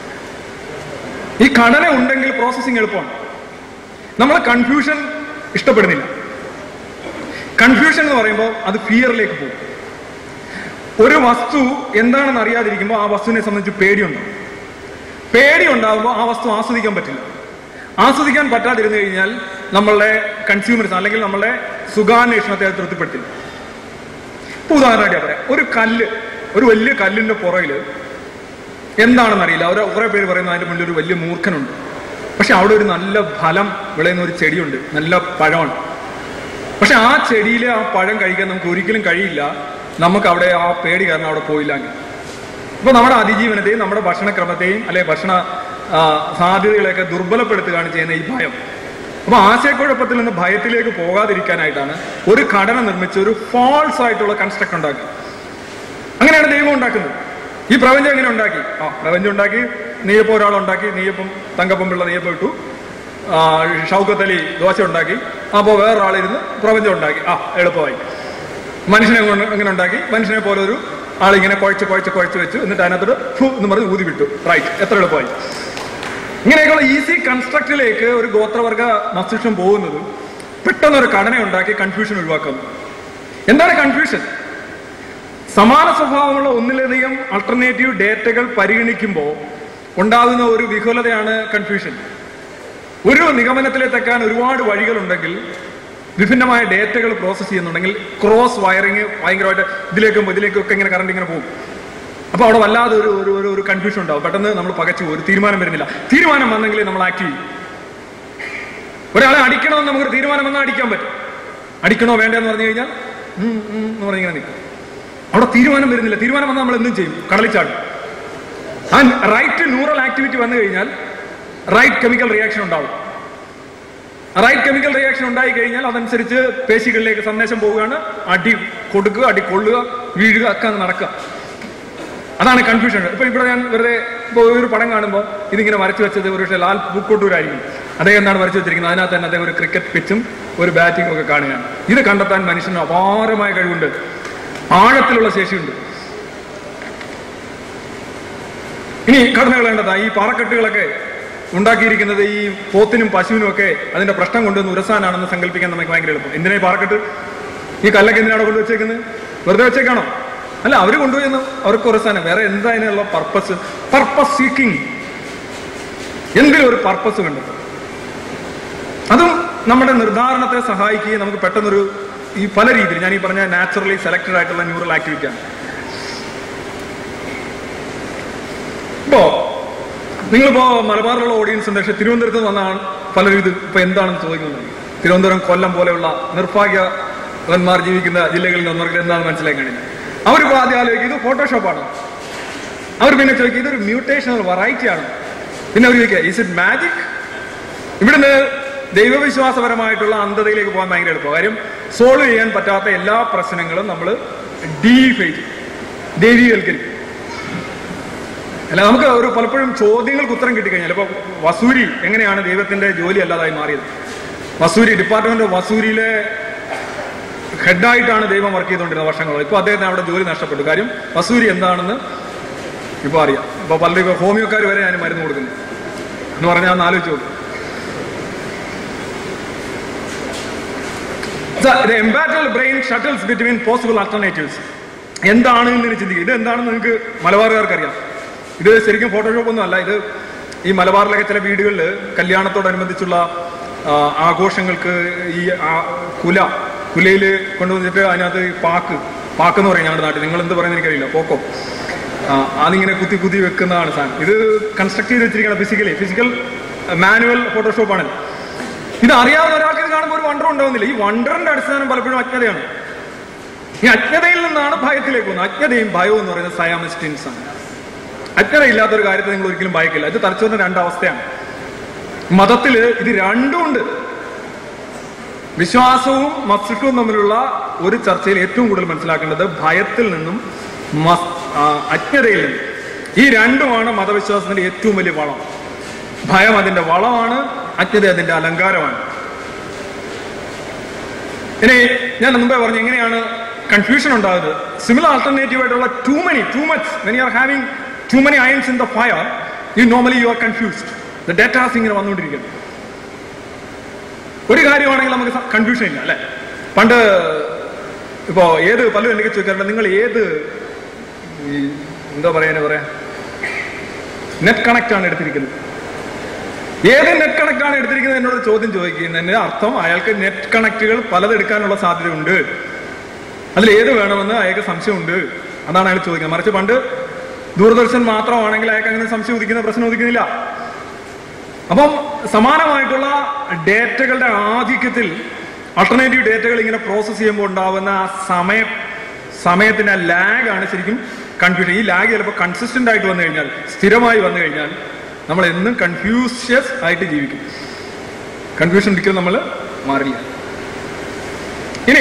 Speaker 1: ഈ ഘടന ഉണ്ടെങ്കിൽ പ്രോസസ്സിംഗ് എളുപ്പമാണ് നമ്മൾ കൺഫ്യൂഷൻ ഇഷ്ടപ്പെടുന്നില്ല കൺഫ്യൂഷൻ എന്ന് പറയുമ്പോൾ അത് ഫിയറിലേക്ക് പോകും ഒരു വസ്തു എന്താണെന്ന് അറിയാതിരിക്കുമ്പോൾ ആ വസ്തുവിനെ സംബന്ധിച്ച് പേടിയുണ്ടാവും പേടി ഉണ്ടാകുമ്പോൾ ആ വസ്തു ആസ്വദിക്കാൻ പറ്റില്ല ആസ്വദിക്കാൻ പറ്റാതിരുന്നു കഴിഞ്ഞാൽ നമ്മളുടെ കൺസ്യൂമേഴ്സ് അല്ലെങ്കിൽ നമ്മളുടെ സുഖാന്വേഷണത്തെ അത് തൃപ്തിപ്പെടുത്തില്ല ഇപ്പൊ ഉദാഹരണമായിട്ട് ഞാൻ പറയാം ഒരു കല്ല് ഒരു വലിയ കല്ലിന്റെ പുറകില് എന്താണെന്ന് അറിയില്ല ഒരു കുറെ പേര് പറയുന്നു അതിന്റെ മുന്നിൽ ഒരു വലിയ മൂർഖനുണ്ട് പക്ഷെ അവിടെ ഒരു നല്ല ഫലം വിളയുന്ന ഒരു ചെടിയുണ്ട് നല്ല പഴമാണ് പക്ഷെ ആ ചെടിയിലെ ആ പഴം കഴിക്കാൻ നമുക്ക് ഒരിക്കലും കഴിയില്ല നമുക്ക് അവിടെ ആ പേടി കാരണം അവിടെ പോയില്ലെങ്കിൽ ഇപ്പൊ നമ്മുടെ അതിജീവനത്തെയും നമ്മുടെ ഭക്ഷണക്രമത്തെയും അല്ലെ ഭക്ഷണ ആ, സാധ്യതകളെയൊക്കെ ദുർബലപ്പെടുത്തുകയാണ് ചെയ്യുന്ന ഈ ഭയം അപ്പൊ ആശയക്കുഴപ്പത്തിൽ നിന്ന് ഭയത്തിലേക്ക് പോകാതിരിക്കാനായിട്ടാണ് ഒരു ഘടന നിർമ്മിച്ച് ഒരു ഫാൾസ് ആയിട്ടുള്ള കൺസ്ട്രക്ട് ഉണ്ടാക്കി അങ്ങനെയാണ് ദൈവം ഉണ്ടാക്കുന്നത് ഈ പ്രപഞ്ചം എങ്ങനെ ഉണ്ടാക്കി ആ പ്രപഞ്ചം ഉണ്ടാക്കി നെയ്യപ്പം ഒരാളുണ്ടാക്കി നെയ്യപ്പം തങ്കപ്പം പിള്ള നെയ്യപ്പം ഇട്ടു ആ, ഷൗക്കത്ത് അലി ദോശ ഉണ്ടാക്കി അപ്പോൾ വേറൊരാളിരുന്ന് പ്രപഞ്ചം ഉണ്ടാക്കി ആ എളുപ്പമായി മനുഷ്യനെ കൊണ്ട് എങ്ങനെ ഉണ്ടാക്കി മനുഷ്യനെ പോലെ ഒരു ആളിങ്ങനെ കുഴച്ച് കുഴച്ച് കുഴച്ച് വെച്ചു എന്നിട്ട് അതിനകത്തോട് ഫു എന്ന് പറഞ്ഞ് ഊതി വിട്ടു റൈറ്റ് എത്ര എളുപ്പമായി ഇങ്ങനെയൊക്കെയുള്ള ഈസി കൺസ്ട്രക്റ്റിലേക്ക് ഒരു ഗോത്രവർഗ മസ്തിഷ്കം പോകുന്നത് പെട്ടെന്ന് ഒരു ഘടന ഉണ്ടാക്കി കൺഫ്യൂഷൻ ഒഴിവാക്കുന്നു എന്താണ് കൺഫ്യൂഷൻ സമാന സ്വഭാവമുള്ള ഒന്നിലധികം അൾട്ടർനേറ്റീവ് ഡേറ്റകൾ പരിഗണിക്കുമ്പോൾ ഉണ്ടാകുന്ന ഒരു വിഹുലതയാണ് കൺഫ്യൂഷൻ ഒരു നിഗമനത്തിലെത്താൻ ഒരുപാട് വഴികളുണ്ടെങ്കിൽ വിഭിന്നമായ ഡേറ്റകൾ പ്രോസസ്സ് ചെയ്യുന്നുണ്ടെങ്കിൽ ക്രോസ് വയറിങ് ഭയങ്കരമായിട്ട് ഇതിലേക്കും ഇതിലേക്കും ഒക്കെ ഇങ്ങനെ കറണ്ട് ഇങ്ങനെ പോകും അപ്പൊ അവിടെ വല്ലാതെ ഒരു ഒരു ഒരു- ഒരു കൺഫ്യൂഷൻ ഉണ്ടാവും പെട്ടെന്ന് നമ്മൾ പകച്ചു പോകും. ഒരു തീരുമാനം വരുന്നില്ല തീരുമാനം വന്നെങ്കിൽ നമ്മൾ ആക്ട് ചെയ്യും ഒരാളെ അടിക്കണമെന്ന് നമുക്കൊരു തീരുമാനം വന്നാൽ അടിക്കാൻ പറ്റും അടിക്കണോ വേണ്ടെന്ന് പറഞ്ഞു കഴിഞ്ഞാൽ ഉം, ഉം എന്ന് പറഞ്ഞിങ്ങനെ നിൽക്കും അവിടെ തീരുമാനം വരുന്നില്ല തീരുമാനം വന്നാൽ നമ്മൾ എന്തും ചെയ്യും കടലിൽ ചാടും ആ റൈറ്റ് ന്യൂറൽ ആക്ടിവിറ്റി വന്നു കഴിഞ്ഞാൽ റൈറ്റ് കെമിക്കൽ റിയാക്ഷൻ ഉണ്ടാവും റൈറ്റ് കെമിക്കൽ റിയാക്ഷൻ ഉണ്ടായി കഴിഞ്ഞാൽ അതനുസരിച്ച് പേശികളിലേക്ക് സന്ദേശം പോവുകയാണ് അടി കൊടുക്കുക അടി കൊള്ളുക വീഴുക ഒക്കെ അത് നടക്കുക അതാണ് കൺഫ്യൂഷൻ ഇപ്പൊ ഇവിടെ ഞാൻ വെറുതെ ഇപ്പൊ ഒരു പടം കാണുമ്പോൾ ഇതിങ്ങനെ വരച്ചു വെച്ചത് ഒരു പക്ഷേ ലാൽ പൂക്കോട്ടൂരായിരിക്കും അദ്ദേഹം എന്താണ് വരച്ചു വെച്ചിരിക്കുന്നത് അതിനകത്ത് തന്നെ അദ്ദേഹം ഒരു ക്രിക്കറ്റ് പിച്ചും ഒരു ബാറ്റിംഗ് ഒക്കെ കാണുകയാണ് ഇത് കണ്ടെത്താൻ മനുഷ്യന് അപാരമായ കഴിവുണ്ട് ആഴത്തിലുള്ള ശേഷിയുണ്ട് ഇനി കടന്നു കളയേണ്ടതാ ഈ പാറക്കെട്ടുകളൊക്കെ ഉണ്ടാക്കിയിരിക്കുന്നത് ഈ പോത്തിനും പശുവിനും ഒക്കെ അതിന്റെ പ്രശ്നം കൊണ്ടുവന്ന് ഉരസാനാണെന്ന് സങ്കല്പിക്കാൻ നമുക്ക് ഭയങ്കര എളുപ്പം എന്തിനാ ഈ പാറക്കെട്ട് ഈ കല്ലൊക്കെ എന്തിനാണ് കൊണ്ടുവച്ചേക്കുന്നത് വെറുതെ വെച്ചേക്കാണോ അല്ല അവര് കൊണ്ടുപോയെന്ന് അവർക്ക് ഉരസാനം വേറെ എന്താ അതിനുള്ള പർപ്പസ് പർപ്പസ് സീക്കിംഗ് എന്തിനും ഒരു പർപ്പസ് കണ്ടെത്തും അതും നമ്മുടെ നിർദ്ധാരണത്തെ സഹായിക്കുകയും നമുക്ക് പെട്ടെന്നൊരു ഈ പല രീതിയിൽ ഞാൻ ഈ പറഞ്ഞ നാച്ചുറലി സെലക്ടഡ് ആയിട്ടുള്ള ന്യൂറൽ ആക്ടിവിറ്റിയാണ് ഇപ്പോ നിങ്ങളിപ്പോ മലബാറിലുള്ള ഓഡിയൻസ് ഉണ്ട് പക്ഷെ തിരുവനന്തപുരത്ത് നിന്ന് വന്നാണ് പലരും ഇത് ഇപ്പൊ എന്താണെന്ന് ചോദിക്കുന്നത് തിരുവനന്തപുരം കൊല്ലം പോലെയുള്ള നിർഭാഗ്യവന്മാർ ജീവിക്കുന്ന ജില്ലകളിൽ നിന്നവർക്ക് എന്താണെന്ന് മനസ്സിലാക്കി കഴിഞ്ഞു അവരിപ്പോ ആദ്യം ആലോചിക്കും ഇത് ഫോട്ടോഷോപ്പാണ് അവർ പിന്നെ ചോദിക്കും ഇതൊരു മ്യൂട്ടേഷൻ വെറൈറ്റി ആണ് പിന്നെ അവർ ചോദിക്കുക ഇസ് ഇറ്റ് മാജിക് ഇവിടുന്ന് ദൈവവിശ്വാസപരമായിട്ടുള്ള അന്ധതയിലേക്ക് പോകാൻ ഭയങ്കര എളുപ്പം കാര്യം സോൾവ് ചെയ്യാൻ പറ്റാത്ത എല്ലാ പ്രശ്നങ്ങളും നമ്മൾ ഡീഫൈ ദേവീവൽക്കരിക്കും അല്ല നമുക്ക് ഒരു പലപ്പോഴും ചോദ്യങ്ങൾക്ക് ഉത്തരം കിട്ടിക്കഴിഞ്ഞാൽ ഇപ്പൊ വസൂരി എങ്ങനെയാണ് ദൈവത്തിന്റെ ജോലി അല്ലാതായി മാറിയത് വസൂരി ഡിപ്പാർട്ട്മെന്റ് ഓഫ് വസൂരിയിലെ ഹെഡായിട്ടാണ് ദൈവം വർക്ക് ചെയ്തുകൊണ്ടിരുന്നത് വർഷങ്ങളോ ഇപ്പൊ അദ്ദേഹത്തിന് അവിടെ ജോലി നഷ്ടപ്പെട്ടു കാര്യം വസൂരി എന്താണെന്ന് ഇപ്പൊ അറിയാം ഇപ്പൊ പലരും ഇപ്പൊ ഹോമിയോക്കാർ വരെ ഞാൻ മരുന്ന് കൊടുക്കുന്നു എന്ന് പറഞ്ഞാൽ ഒന്ന് ആലോചിച്ച് നോക്കും the embattled brain shuttles between possible alternatives എന്താണ് എന്ന് ചിന്തിക്കുക ഇത് എന്താണെന്ന് നിങ്ങൾക്ക് മലബാറുകാർക്ക് അറിയാം ഇത് ശരിക്കും ഫോട്ടോഷോപ്പ് ഒന്നും അല്ല ഇത് ഈ മലബാറിലൊക്കെ ചില വീടുകളിൽ കല്യാണത്തോടനുബന്ധിച്ചുള്ള ആ, ആഘോഷങ്ങൾക്ക് ഈ ആ, കുല കുലയിൽ കൊണ്ടുവന്നിട്ട് അതിനകത്ത് ഈ പാക്ക് പാക്ക് എന്ന് പറയും ഞങ്ങളുടെ നാട്ടിൽ നിങ്ങൾ എന്ത് പറയുന്നത് എനിക്കറിയില്ല പോക്കോ ആ, അതിങ്ങനെ കുത്തി കുത്തി വെക്കുന്നതാണ് സാധനം ഇത് കൺസ്ട്രക്ട് ചെയ്ത് വെച്ചിരിക്കണം ഫിസിക്കലി ഫിസിക്കൽ മാനുവൽ ഫോട്ടോഷോപ്പാണ് ഇത് അറിയാവുന്ന ഒരാൾക്ക് ഇത് കാണുമ്പോൾ ഒരു വണ്ടർ ഉണ്ടാവുന്നില്ല ഈ വണ്ടറിന്റെ അടിസ്ഥാനം പലപ്പോഴും അജ്ഞതയാണ് ഈ അജ്ഞതയിൽ നിന്നാണ് ഭയത്തിലേക്ക് പോകുന്നത് അജ്ഞതയും ഭയവും എന്ന് പറയുന്നത് സയാമിസ്റ്റിൻസ് ആണ് അജ്ഞതയില്ലാത്ത ഒരു കാര്യത്തെ നിങ്ങൾ ഒരിക്കലും ഭയക്കില്ല ഇത് തലച്ചോറിന്റെ രണ്ടവസ്ഥയാണ് മതത്തില് ഇത് രണ്ടും ഉണ്ട് വിശ്വാസവും മസ്തിഷ്കവും തമ്മിലുള്ള ഒരു ചർച്ചയിൽ ഏറ്റവും കൂടുതൽ മനസ്സിലാക്കേണ്ടത് ഭയത്തിൽ നിന്നും മസ്- ആ, അജ്ഞതയിൽ നിന്നും ഈ രണ്ടുമാണ് മതവിശ്വാസത്തിന്റെ ഏറ്റവും വലിയ വളം ഭയം അതിന്റെ വളമാണ് അജ്ഞത അതിന്റെ അലങ്കാരമാണ് ഇനി ഞാൻ മുമ്പേ പറഞ്ഞു എങ്ങനെയാണ് കൺഫ്യൂഷൻ ഉണ്ടാകുന്നത് സിമിലർ ആൾട്ടർനേറ്റീവ് ആയിട്ടുള്ള too many too much when you are having too many irons in the fire you normally you are confused the datas ഇങ്ങനെ വന്നുകൊണ്ടിരിക്കുന്നു ഒരു കാര്യമാണെങ്കിൽ നമുക്ക് കൺഫ്യൂഷൻ ഇല്ല അല്ലെ പണ്ട് ഇപ്പോ ഏത് പലരും എനിക്ക് ചോദിക്കാറുണ്ട് നിങ്ങൾ ഏത് ഈ എന്താ പറയാ പറയാ നെറ്റ് കണക്ട് ആണ് എടുത്തിരിക്കുന്നത് ഏത് നെറ്റ് കണക്ട് ആണ് എടുത്തിരിക്കുന്നത് എന്നോട് ചോദ്യം ചോദിക്കുന്നതിന്റെ അർത്ഥം അയാൾക്ക് നെറ്റ് കണക്റ്റുകൾ പലത് എടുക്കാനുള്ള സാധ്യതയുണ്ട് അതിൽ ഏത് വേണമെന്ന് അയാൾക്ക് സംശയമുണ്ട് അതാണ് അയാൾ ചോദിക്കുന്നത് മറിച്ച് പണ്ട് ദൂരദർശൻ മാത്രമാണെങ്കിൽ അയാൾക്ക് അങ്ങനെ സംശയം ഉദിക്കുന്ന പ്രശ്നം ഉദിക്കുന്നില്ല അപ്പം സമാനമായിട്ടുള്ള ഡേറ്റകളുടെ ആധിക്യത്തിൽ ആൾട്ടർനേറ്റീവ് ഡേറ്റകൾ ഇങ്ങനെ പ്രോസസ്സ് ചെയ്യുമ്പോൾ ഉണ്ടാവുന്ന ആ സമയ സമയത്തിന്റെ ലാഗ് ആണ് ശരിക്കും കൺഫ്യൂഷൻ ഈ ലാഗ് ചിലപ്പോൾ കൺസിസ്റ്റന്റ് ആയിട്ട് വന്നു കഴിഞ്ഞാൽ സ്ഥിരമായി വന്നു കഴിഞ്ഞാൽ നമ്മൾ എന്നും കൺഫ്യൂഷ്യസ് ആയിട്ട് ജീവിക്കും കൺഫ്യൂഷൻ ഒരിക്കലും നമ്മൾ മാറില്ല ഇനി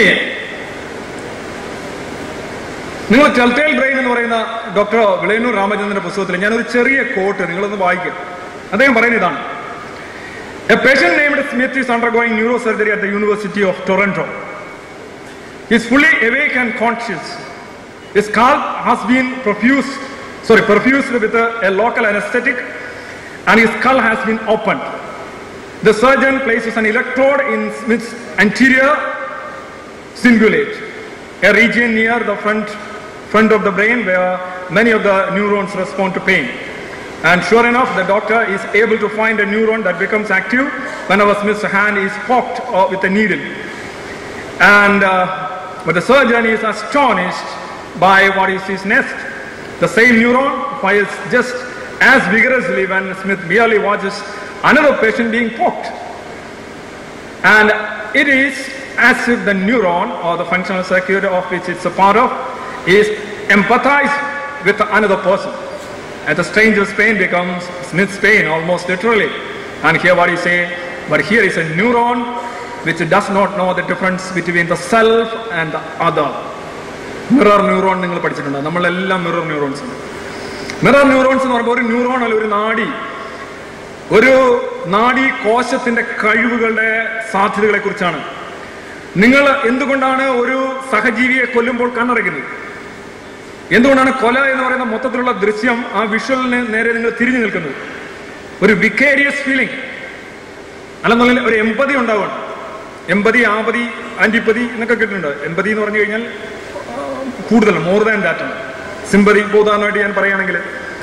Speaker 1: നിങ്ങൾ ടെൽറ്റേൽ ബ്രെയിൻ എന്ന് പറയുന്ന ഡോക്ടർ വിളയന്നൂർ രാമചന്ദ്രന്റെ പുസ്തകത്തിൽ ഞാനൊരു ചെറിയ കോട്ട് നിങ്ങളൊന്ന് വായിക്കുക അദ്ദേഹം പറയുന്ന ഇതാണ് a patient named Smith is undergoing neuro surgery at the university of Toronto is fully awake and conscious. His scalp has been perfused, sorry, perfused with a, a local anesthetic and his skull has been opened. The surgeon places an electrode in Smith's anterior cingulate, a region near the front, front of the brain where many of the neurons respond to pain. And sure enough, the doctor is able to find a neuron that becomes active whenever Smith's hand is poked uh, with a needle. And uh, but the surgeon is astonished by what he sees next. The same neuron fires just as vigorously when Smith merely watches another patient being poked. And it is as if the neuron or the functional circuit of which it's a part of is empathized with another person. And the stranger's pain becomes Smith's pain almost literally. And here what he say, but here is a neuron which does not know the difference between the self and the other. Mirror neuron നിങ്ങൾ പഠിച്ചിട്ടുണ്ട് നമ്മളെല്ലാം mirror neurons ഉണ്ട് mirror neurons എന്ന് പറയുമ്പോൾ ഒരു neuron അല്ല ഒരു നാഡി ഒരു നാഡി കോശത്തിന്റെ കഴിവുകളുടെ സാധ്യതകളെ കുറിച്ചാണ് നിങ്ങൾ എന്തുകൊണ്ടാണ് ഒരു സഹജീവിയെ കൊല്ലുമ്പോൾ കണ്ണടയ്ക്കുന്നത് എന്തുകൊണ്ടാണ് കൊല എന്ന് പറയുന്ന മൊത്തത്തിലുള്ള ദൃശ്യം ആ വിഷ്വലിന് നേരെ നിങ്ങൾ തിരിഞ്ഞു നിൽക്കുന്നത് ഒരു വിക്കേരിയസ് ഫീലിംഗ് അല്ലെന്നുണ്ടെങ്കിൽ ഒരു എമ്പതി ഉണ്ടാവണം എമ്പതി ആപതി ആന്റിപ്പതി എന്നൊക്കെ കേട്ടിട്ടുണ്ട് എമ്പതി എന്ന് പറഞ്ഞു കഴിഞ്ഞാൽ ആ, കൂടുതലാണ് മോർ ദാൻ ദാറ്റ് ആണ് സിമ്പതി ഇപ്പോൾ ഉദാഹരണമായിട്ട് ഞാൻ പറയുകയാണെങ്കിൽ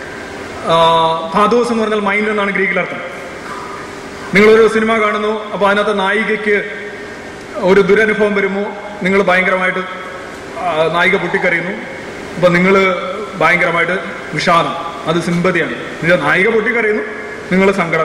Speaker 1: പാദോസ് എന്ന് പറഞ്ഞാൽ മൈൻഡ് എന്നാണ് ഗ്രീക്കിൽ അർത്ഥം നിങ്ങളൊരു സിനിമ കാണുന്നു അപ്പോൾ അതിനകത്ത് നായികയ്ക്ക് ഒരു ദുരനുഭവം വരുമ്പോൾ നിങ്ങൾ ഭയങ്കരമായിട്ട് ആ, നായിക പൊട്ടിക്കറിയുന്നു അപ്പൊ നിങ്ങൾ ഭയങ്കരമായിട്ട് വിഷാദം അത് സിമ്പതിയാണ് നിങ്ങൾ നായിക പൊട്ടിക്കറിയുന്നു നിങ്ങൾ സങ്കടം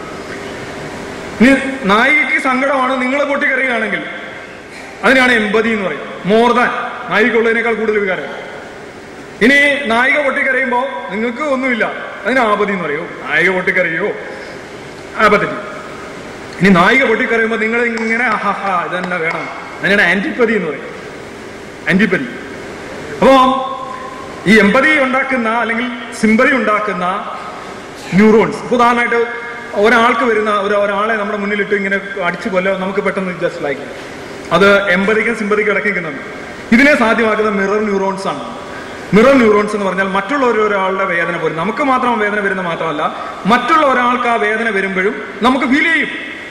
Speaker 1: ഇനി നായികയ്ക്ക് സങ്കടമാണ് നിങ്ങൾ പൊട്ടിക്കറിയുകയാണെങ്കിൽ അതിനാണ് എമ്പതി എന്ന് പറയും മോർ ദാൻ നായികയുള്ളതിനേക്കാൾ കൂടുതൽ വികാരം ഇനി നായിക പൊട്ടിക്കരയുമ്പോൾ നിങ്ങൾക്ക് ഒന്നുമില്ല അതിന് ആപതി എന്ന് പറയോ നായിക പൊട്ടിക്കരയോ ആപത്തി ഇനി നായിക പൊട്ടിക്കരയുമ്പോൾ നിങ്ങൾ ഇങ്ങനെ ഹഹ ഇത് തന്നെ വേണം അതിനാണ് ആന്റിപ്പതി എന്ന് പറയും ആന്റിപ്പതി അപ്പോ ഈ എമ്പതി ഉണ്ടാക്കുന്ന അല്ലെങ്കിൽ സിമ്പതി ഉണ്ടാക്കുന്ന ന്യൂറോൺസ് ഇപ്പൊ ഉദാഹരണമായിട്ട് ഒരാൾക്ക് വരുന്ന ഒരു ഒരാളെ നമ്മുടെ മുന്നിലിട്ട് ഇങ്ങനെ അടിച്ചു കൊല്ല നമുക്ക് പെട്ടെന്ന് ജസ്റ്റ് ലൈക്ക് അത് എമ്പതിക്കും സിമ്പതിക്കും ഇടയ്ക്കുന്നുണ്ട് ഇതിനെ സാധ്യമാക്കുന്ന മിറർ ന്യൂറോൺസ് ആണ് മിറർ ന്യൂറോൺസ് എന്ന് പറഞ്ഞാൽ മറ്റുള്ള ഒരു ഒരാളുടെ വേദന പോലും നമുക്ക് മാത്രം വേദന വരുന്ന മാത്രമല്ല മറ്റുള്ള ഒരാൾക്ക് ആ വേദന വരുമ്പോഴും നമുക്ക് ഫീൽ ചെയ്യും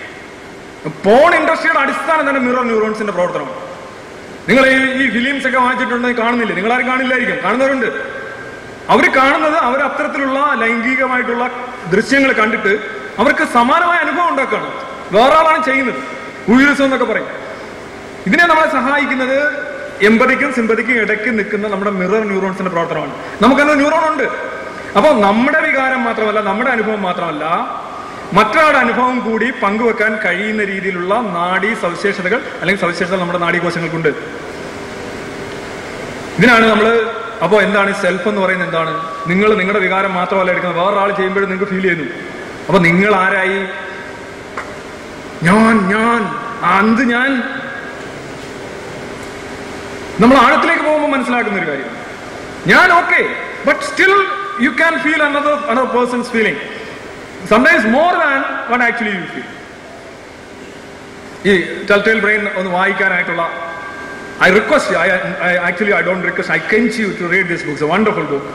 Speaker 1: പോൺ ഇൻഡസ്ട്രിയുടെ അടിസ്ഥാനം തന്നെ മിറർ ന്യൂറോൺസിന്റെ പ്രവർത്തനമാണ് നിങ്ങൾ ഈ ഈ ഫിലിംസ് ഒക്കെ വാങ്ങിച്ചിട്ടുണ്ടെങ്കിൽ കാണുന്നില്ലേ നിങ്ങൾ ആരും കാണില്ലായിരിക്കും കാണുന്നവരുണ്ട് അവർ കാണുന്നത് അവർ അത്തരത്തിലുള്ള ലൈംഗികമായിട്ടുള്ള ദൃശ്യങ്ങൾ കണ്ടിട്ട് അവർക്ക് സമാനമായ അനുഭവം ഉണ്ടാക്കുകയാണ് വേറെ ആളാണ് ചെയ്യുന്നത് ഉയർസം എന്നൊക്കെ പറയും ഇതിനെ നമ്മളെ സഹായിക്കുന്നത് എമ്പതിക്കും സിമ്പതിക്കും ഇടയ്ക്ക് നിൽക്കുന്ന നമ്മുടെ മിറർ ന്യൂറോൺസിന്റെ പ്രവർത്തനമാണ് നമുക്കന്ന് ന്യൂറോൺ ഉണ്ട് അപ്പോൾ നമ്മുടെ വികാരം മാത്രമല്ല നമ്മുടെ അനുഭവം മാത്രമല്ല മറ്റൊരാളുടെ അനുഭവം കൂടി പങ്കുവെക്കാൻ കഴിയുന്ന രീതിയിലുള്ള നാഡീ സവിശേഷതകൾ അല്ലെങ്കിൽ സവിശേഷതകൾ നമ്മുടെ നാഡീകോശങ്ങൾക്കുണ്ട് ഇതിനാണ് നമ്മൾ അപ്പോൾ എന്താണ് സെൽഫ് എന്ന് പറയുന്നത് എന്താണ് നിങ്ങൾ നിങ്ങളുടെ വികാരം മാത്രമല്ല എടുക്കുന്നത് വേറൊരാൾ ചെയ്യുമ്പോഴും നിങ്ങൾക്ക് ഫീൽ ചെയ്യുന്നു അപ്പൊ നിങ്ങൾ ആരായി ഞാൻ ഞാൻ ആ, എന്ത് ഞാൻ നമ്മൾ ആഴത്തിലേക്ക് പോകുമ്പോൾ മനസ്സിലാക്കുന്ന ഒരു കാര്യം ഞാൻ okay but still you can feel another another person's feeling sometimes more than one actually you feel ഈ ടെൽറ്റൈൽ ബ്രെയിൻ ഒന്ന് വായിക്കാനായിട്ടുള്ള I request I actually I don't request I കെൻസ് you to read this books a wonderful book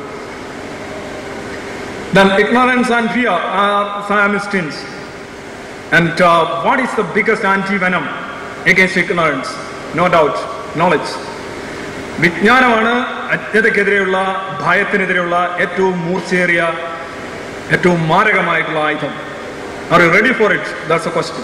Speaker 1: Then ignorance and fear are Siamestins. And uh, what is the biggest anti-venom against ignorance? No doubt, knowledge. വിജ്ഞാനമാണ് അജ്ഞതയ്ക്കെതിരെയുള്ള ഭയത്തിനെതിരെയുള്ള ഏറ്റവും മൂർച്ചയേറിയ ഏറ്റവും മാരകമായിട്ടുള്ള ആയുധം are you ready for it that's a question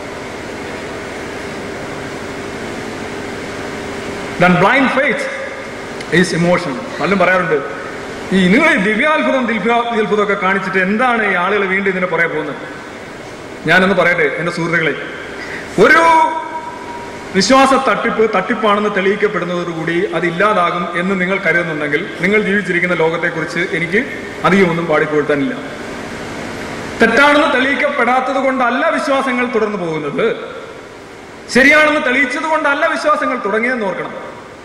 Speaker 1: then blind faith is emotion പലരും പറയാറുണ്ട് ഈ നിങ്ങൾ ഈ ദിവ്യാത്ഭുതം ദിവ്യാത്ഭുതം ഒക്കെ കാണിച്ചിട്ട് എന്താണ് ഈ ആളുകൾ വീണ്ടും ഇതിനെ പറയാൻ പോകുന്നത് ഞാനൊന്ന് പറയട്ടെ എന്റെ സുഹൃത്തുക്കളെ ഒരു വിശ്വാസ തട്ടിപ്പ് തട്ടിപ്പാണെന്ന് തെളിയിക്കപ്പെടുന്നതോടുകൂടി അത് ഇല്ലാതാകും എന്ന് നിങ്ങൾ കരുതുന്നുണ്ടെങ്കിൽ നിങ്ങൾ ജീവിച്ചിരിക്കുന്ന ലോകത്തെക്കുറിച്ച് എനിക്ക് അധികമൊന്നും പാടിപ്പോഴ്ത്താനില്ല തെറ്റാണെന്ന് തെളിയിക്കപ്പെടാത്തത് കൊണ്ടല്ല വിശ്വാസങ്ങൾ തുടർന്നു പോകുന്നത് ശരിയാണെന്ന് തെളിയിച്ചത് കൊണ്ടല്ല വിശ്വാസങ്ങൾ തുടങ്ങിയെന്ന് ഓർക്കണം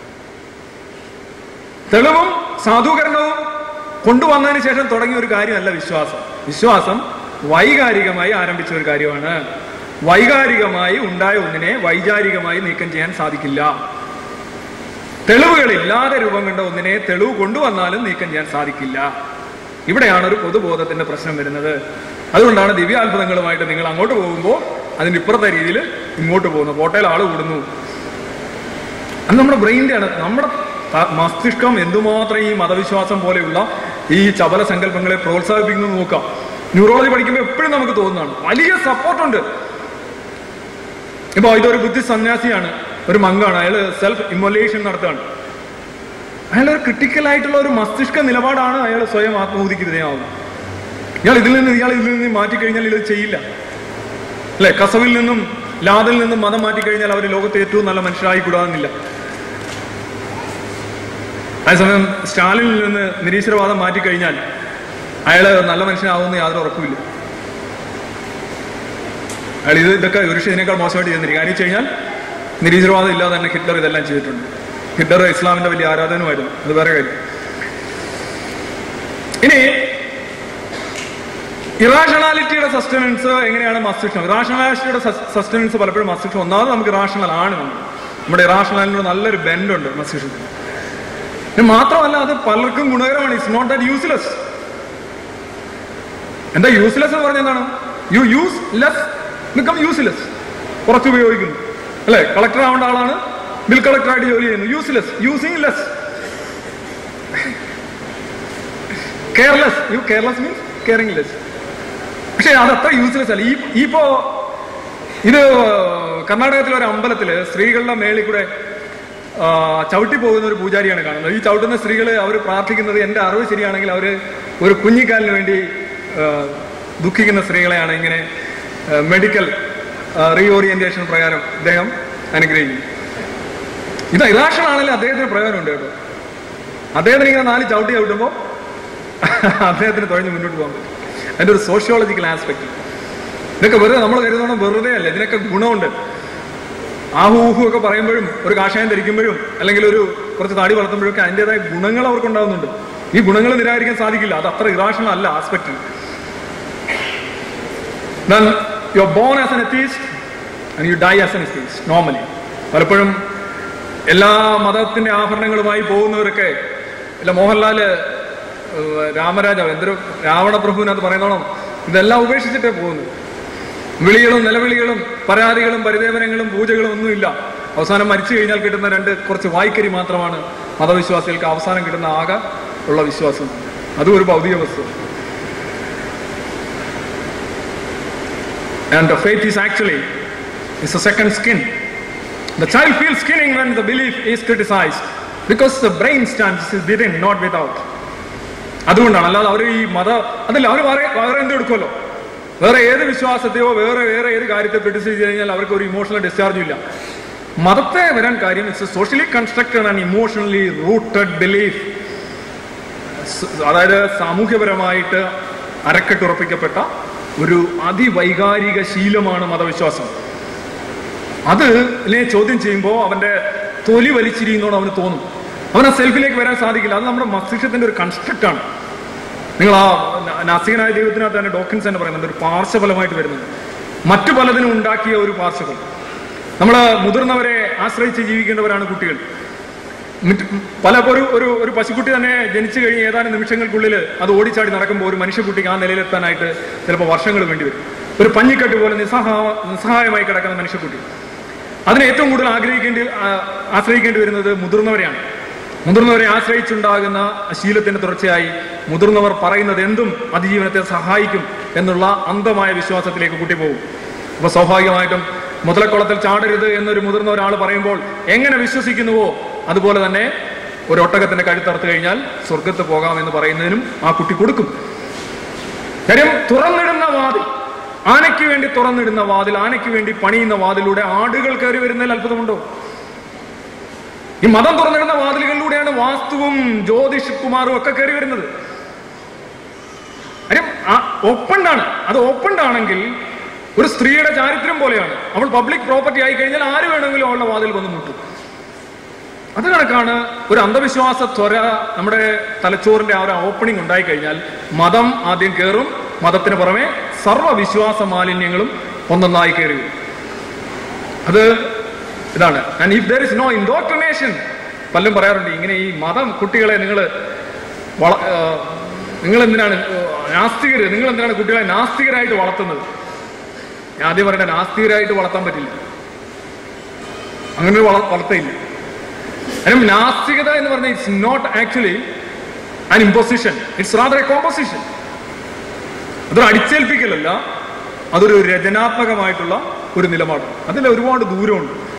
Speaker 1: തെളിവും സാധൂകരണവും കൊണ്ടുവന്നതിന് ശേഷം തുടങ്ങിയ ഒരു കാര്യമല്ല വിശ്വാസം വിശ്വാസം വൈകാരികമായി ആരംഭിച്ച ഒരു കാര്യമാണ് വൈകാരികമായി ഉണ്ടായ ഒന്നിനെ വൈചാരികമായി നീക്കം ചെയ്യാൻ സാധിക്കില്ല തെളിവുകളില്ലാതെ രൂപം കണ്ട ഒന്നിനെ തെളിവ് കൊണ്ടുവന്നാലും നീക്കം ചെയ്യാൻ സാധിക്കില്ല ഇവിടെയാണ് ഒരു പൊതുബോധത്തിന്റെ പ്രശ്നം വരുന്നത് അതുകൊണ്ടാണ് ദിവ്യാത്ഭുതങ്ങളുമായിട്ട് നിങ്ങൾ അങ്ങോട്ട് പോകുമ്പോൾ അതിന്റെ ഇപ്പുറത്തെ രീതിയിൽ ഇങ്ങോട്ട് പോകുന്നു കോട്ടയിൽ ആള് കൂടുന്നു അത് നമ്മുടെ ബ്രെയിൻ്റെ ആണ് നമ്മുടെ ത- മസ്തിഷ്കം എന്തുമാത്രം ഈ മതവിശ്വാസം പോലെയുള്ള ഈ ചപല സങ്കല്പങ്ങളെ പ്രോത്സാഹിപ്പിക്കുന്നു നോക്കാം ന്യൂറോളജി പഠിക്കുമ്പോൾ എപ്പോഴും നമുക്ക് തോന്നുന്നതാണ് വലിയ സപ്പോർട്ടുണ്ട് ഇപ്പൊ ഇതൊരു ബുദ്ധി സന്യാസിയാണ് ഒരു മങ്കാണ് അയാൾ സെൽഫ് ഇമൊലേഷൻ നടത്തുകയാണ് അയാൾ ഒരു ക്രിട്ടിക്കൽ ആയിട്ടുള്ള ഒരു മസ്തിഷ്ക നിലപാടാണ് അയാൾ സ്വയം ആത്മഹൂതിക്ക് വിധേയമാവുന്നത് ഇയാൾ ഇതിൽ നിന്ന് ഇയാൾ ഇതിൽ നിന്ന് മാറ്റിക്കഴിഞ്ഞാൽ ഇത് ചെയ്യില്ല അല്ലെ കസവിൽ നിന്നും ലാദിൽ നിന്നും മതം മാറ്റിക്കഴിഞ്ഞാൽ അവർ ലോകത്തെ ഏറ്റവും നല്ല മനുഷ്യരായി കൂടാന്നില്ല അതേസമയം സ്റ്റാലിനിൽ നിന്ന് നിരീശ്വരവാദം മാറ്റിക്കഴിഞ്ഞാൽ അയാള് നല്ല മനുഷ്യനാവുന്ന യാതൊരു ഉറപ്പുമില്ല അയാൾ ഇത് ഇതൊക്കെ ഒരു ഇതിനേക്കാൾ മോശമായിട്ട് ചെയ്യുന്നില്ല കാര്യം വെച്ച് കഴിഞ്ഞാൽ നിരീശ്വരവാദം ഇല്ലാതെ തന്നെ ഹിറ്റ്ലർ ഇതെല്ലാം ചെയ്തിട്ടുണ്ട് ഹിറ്റ്ലർ ഇസ്ലാമിന്റെ വലിയ ആരാധനമായിരുന്നു അത് വേറെ കാര്യം ഇനി ഇറാഷണാലിറ്റിയുടെ സസ്റ്റനൻസ് എങ്ങനെയാണ് മസ്തിഷ്കം ഇറാഷണാലിറ്റിയുടെ സസ്റ്റനൻസ് പലപ്പോഴും മസ്തിഷ്കം ഒന്നാമത് നമുക്ക് ഇറാഷണൽ ആണ് നമ്മൾ നമ്മുടെ ഇറാഷണലിനോട് നല്ലൊരു ബെൻഡുണ്ട് മസ്തിഷ്കത്തിന് ഇത് മാത്രമല്ല അത് പലർക്കും ഗുണകരമാണ് ഇറ്റ്സ് നോട്ട് ദാറ്റ് യൂസ്ലെസ് എന്താ യൂസ്ലെസ് എന്ന് പറഞ്ഞ എന്താണ് you use less become useless കുറച്ച് ഉപയോഗിക്കുന്നു അല്ലെ കളക്ടർ ആവേണ്ട ആളാണ് ബിൽ കളക്ടറായിട്ട് ജോലി ചെയ്യുന്നു useless using less careless you careless means caring less പക്ഷെ അത് അത്ര യൂസ്ലെസ് അല്ല ഈ ഈ ഇപ്പോ ഇത് കർണാടകത്തിലെ ഒരു അമ്പലത്തില് സ്ത്രീകളുടെ മേളിൽ കൂടെ ആ, ചവിട്ടി പോകുന്ന ഒരു പൂജാരിയാണ് കാണുന്നത് ഈ ചവിട്ടുന്ന സ്ത്രീകൾ അവർ പ്രാർത്ഥിക്കുന്നത് എന്റെ അറിവ് ശരിയാണെങ്കിൽ അവർ ഒരു കുഞ്ഞിക്കാലിന് വേണ്ടി ആ, ദുഃഖിക്കുന്ന സ്ത്രീകളെയാണ് ഇങ്ങനെ മെഡിക്കൽ റീഓറിയന്റേഷൻ പ്രകാരം അദ്ദേഹം അനുഗ്രഹിക്കുന്നത് ഇത് ഇറാഷണാണെങ്കിൽ അദ്ദേഹത്തിന് പ്രയോജനമുണ്ട് കേട്ടോ അദ്ദേഹത്തിന് ഇങ്ങനെ നാല് ചവിട്ടി ചവിട്ടുമ്പോൾ അദ്ദേഹത്തിന് തുഴഞ്ഞ് മുന്നോട്ട് പോകാൻ പറ്റും അതിന്റെ ഒരു സോഷ്യോളജിക്കൽ ആസ്പെക്ട് ഇതൊക്കെ വെറുതെ നമ്മൾ കരുതണം വെറുതെ അല്ല ഇതിനൊക്കെ ഗുണമുണ്ട് ആഹു ഊഹു ഒക്കെ പറയുമ്പോഴും ഒരു കാഷായം ധരിക്കുമ്പോഴും അല്ലെങ്കിൽ ഒരു കുറച്ച് താടി വളർത്തുമ്പോഴൊക്കെ അതിൻ്റെതായ ഗുണങ്ങൾ അവർക്ക് ഉണ്ടാകുന്നുണ്ട് ഈ ഗുണങ്ങൾ നിരാകരിക്കാൻ സാധിക്കില്ല അത് അത്ര ഇറാഷണൽ അല്ല aspect then you're born as an atheist and you die as an atheist normally പലപ്പോഴും എല്ലാ മതത്തിന്റെ ആഭരണങ്ങളുമായി പോകുന്നവരൊക്കെ ഇല്ല മോഹൻലാല് ഏഹ്, രാമരാജാവ് എന്തൊരു രാവണപ്രഭുവിനകത്ത് പറയുന്നോണം ഇതെല്ലാം ഉപേക്ഷിച്ചിട്ടേ പോകുന്നു വിളികളും നിലവിളികളും പരാതികളും പരിദേവനങ്ങളും പൂജകളും ഒന്നുമില്ല അവസാനം മരിച്ചു കഴിഞ്ഞാൽ കിട്ടുന്ന രണ്ട് കുറച്ച് വായ്ക്കരി മാത്രമാണ് മതവിശ്വാസികൾക്ക് അവസാനം കിട്ടുന്ന ആകെ ഉള്ള വിശ്വാസം അതും ഒരു ഭൗതിക വസ്തു And the faith is actually is a second skin. The child feels skinning when the belief is criticized because the brain stands is within, not without. അതുകൊണ്ടാണ് അല്ലാതെ അവർ ഈ മത അതല്ല അവർ വേറെ വേറെ എന്ത് എടുക്കുമല്ലോ വേറെ ഏത് വിശ്വാസത്തെയോ വേറെ വേറെ ഏത് കാര്യത്തെ ക്രിട്ടിസൈസ് ചെയ്ത് കഴിഞ്ഞാൽ അവർക്ക് ഒരു ഇമോഷണൽ ഡിസ്ചാർജും ഇല്ല മതത്തെ വരാൻ കാര്യം it's socially constructed and emotionally rooted belief അതായത് സാമൂഹ്യപരമായിട്ട് അരക്കെട്ടുറപ്പിക്കപ്പെട്ട ഒരു അതിവൈകാരിക ശീലമാണ് മതവിശ്വാസം അത് ഇതിനെ ചോദ്യം ചെയ്യുമ്പോൾ അവന്റെ തൊലി വലിച്ചിരിക്കുന്നോട് അവന് തോന്നും അവൻ ആ സെൽഫിലേക്ക് വരാൻ സാധിക്കില്ല അത് നമ്മുടെ മസ്തിഷ്കത്തിന്റെ ഒരു കൺസ്ട്രക്റ്റ് ആണ് നിങ്ങൾ ആ ന- നാസ്തികനായ ദൈവത്തിനകത്ത് തന്നെ ഡോക്കിൻസ് തന്നെ പറയുന്നുണ്ട് ഒരു പാർശ്വഫലമായിട്ട് വരുന്നത് മറ്റു പലതിനും ഉണ്ടാക്കിയ ഒരു പാർശ്വഫലം നമ്മൾ മുതിർന്നവരെ ആശ്രയിച്ച് ജീവിക്കേണ്ടവരാണ് കുട്ടികൾ മിറ്റ് പല ഒരു ഒരു ഒരു പശുക്കുട്ടി തന്നെ ജനിച്ചു കഴിഞ്ഞ് ഏതാനും നിമിഷങ്ങൾക്കുള്ളിൽ അത് ഓടിച്ചാടി നടക്കുമ്പോൾ ഒരു മനുഷ്യക്കുട്ടിക്ക് ആ നിലയിലെത്താനായിട്ട് ചിലപ്പോൾ വർഷങ്ങൾ വേണ്ടി വരും ഒരു പഞ്ഞിക്കെട്ട് പോലെ നിസ്സഹാ നിസ്സഹായമായി കിടക്കുന്ന മനുഷ്യക്കുട്ടി അതിനെ ഏറ്റവും കൂടുതൽ ആഗ്രഹിക്കേണ്ടി ആ- ആശ്രയിക്കേണ്ടി വരുന്നത് മുതിർന്നവരെയാണ് മുതിർന്നവരെ ആശ്രയിച്ചുണ്ടാകുന്ന ശീലത്തിന്റെ തുടർച്ചയായി മുതിർന്നവർ പറയുന്നത് എന്തും അതിജീവനത്തെ സഹായിക്കും എന്നുള്ള അന്ധമായ വിശ്വാസത്തിലേക്ക് കുട്ടി പോകും അപ്പൊ സ്വാഭാവികമായിട്ടും മുതലക്കുളത്തിൽ ചാടരുത് എന്നൊരു മുതിർന്ന ഒരാൾ പറയുമ്പോൾ എങ്ങനെ വിശ്വസിക്കുന്നുവോ അതുപോലെ തന്നെ ഒരു ഒട്ടകത്തിന്റെ കഴുത്തറുത്ത് കഴിഞ്ഞാൽ സ്വർഗത്ത് പോകാമെന്ന് പറയുന്നതിനും ആ കുട്ടി കൊടുക്കും കാര്യം തുറന്നിടുന്ന വാതിൽ ആനയ്ക്ക് വേണ്ടി തുറന്നിടുന്ന വാതിൽ ആനയ്ക്ക് വേണ്ടി പണിയുന്ന വാതിലൂടെ ആടുകൾ കയറി വരുന്നതിൽ അത്ഭുതമുണ്ടോ ഈ മതം തുറന്നിടുന്ന വാതിലുകളിലൂടെയാണ് വാസ്തുവും ജ്യോതിഷ് കുമാറും ഒക്കെ കയറി വരുന്നത് കാര്യം ഓപ്പൺഡാണ് അത് ഓപ്പൺഡ് ആണെങ്കിൽ ഒരു സ്ത്രീയുടെ ചാരിത്രം പോലെയാണ് അവൾ പബ്ലിക് പ്രോപ്പർട്ടി ആയി കഴിഞ്ഞാൽ ആര് വേണമെങ്കിലും അവളുടെ വാതിൽ വന്ന് മുട്ടും അത് കണക്കാണ് ഒരു അന്ധവിശ്വാസ ത്വര നമ്മുടെ തലച്ചോറിന്റെ ആ ഒരു ഓപ്പണിംഗ് ഉണ്ടായി കഴിഞ്ഞാൽ മതം ആദ്യം കയറും മതത്തിന് പുറമെ സർവ്വവിശ്വാസ മാലിന്യങ്ങളും ഒന്നൊന്നായി കയറി വരും. അത് ഇതാണ് and if there is no indoctrination പലരും പറയാറുണ്ട് ഇങ്ങനെ ഈ മതം കുട്ടികളെ നിങ്ങൾ നിങ്ങൾ എന്തിനാണ് നാസ്തികര് നിങ്ങൾ എന്തിനാണ് കുട്ടികളെ നാസ്തികരായിട്ട് വളർത്തുന്നത് ഞാൻ ആദ്യം പറയട്ടെ നാസ്തികരായിട്ട് വളർത്താൻ പറ്റില്ല അങ്ങനെ ഒരു വള- വളർത്തയില്ല കാരണം നാസ്തികത എന്ന് പറഞ്ഞാൽ it's not actually an imposition it's rather a composition അതൊരു അടിച്ചേൽപ്പിക്കലല്ല അതൊരു രചനാത്മകമായിട്ടുള്ള ഒരു നിലപാട് അതിൽ ഒരുപാട് ദൂരമുണ്ട്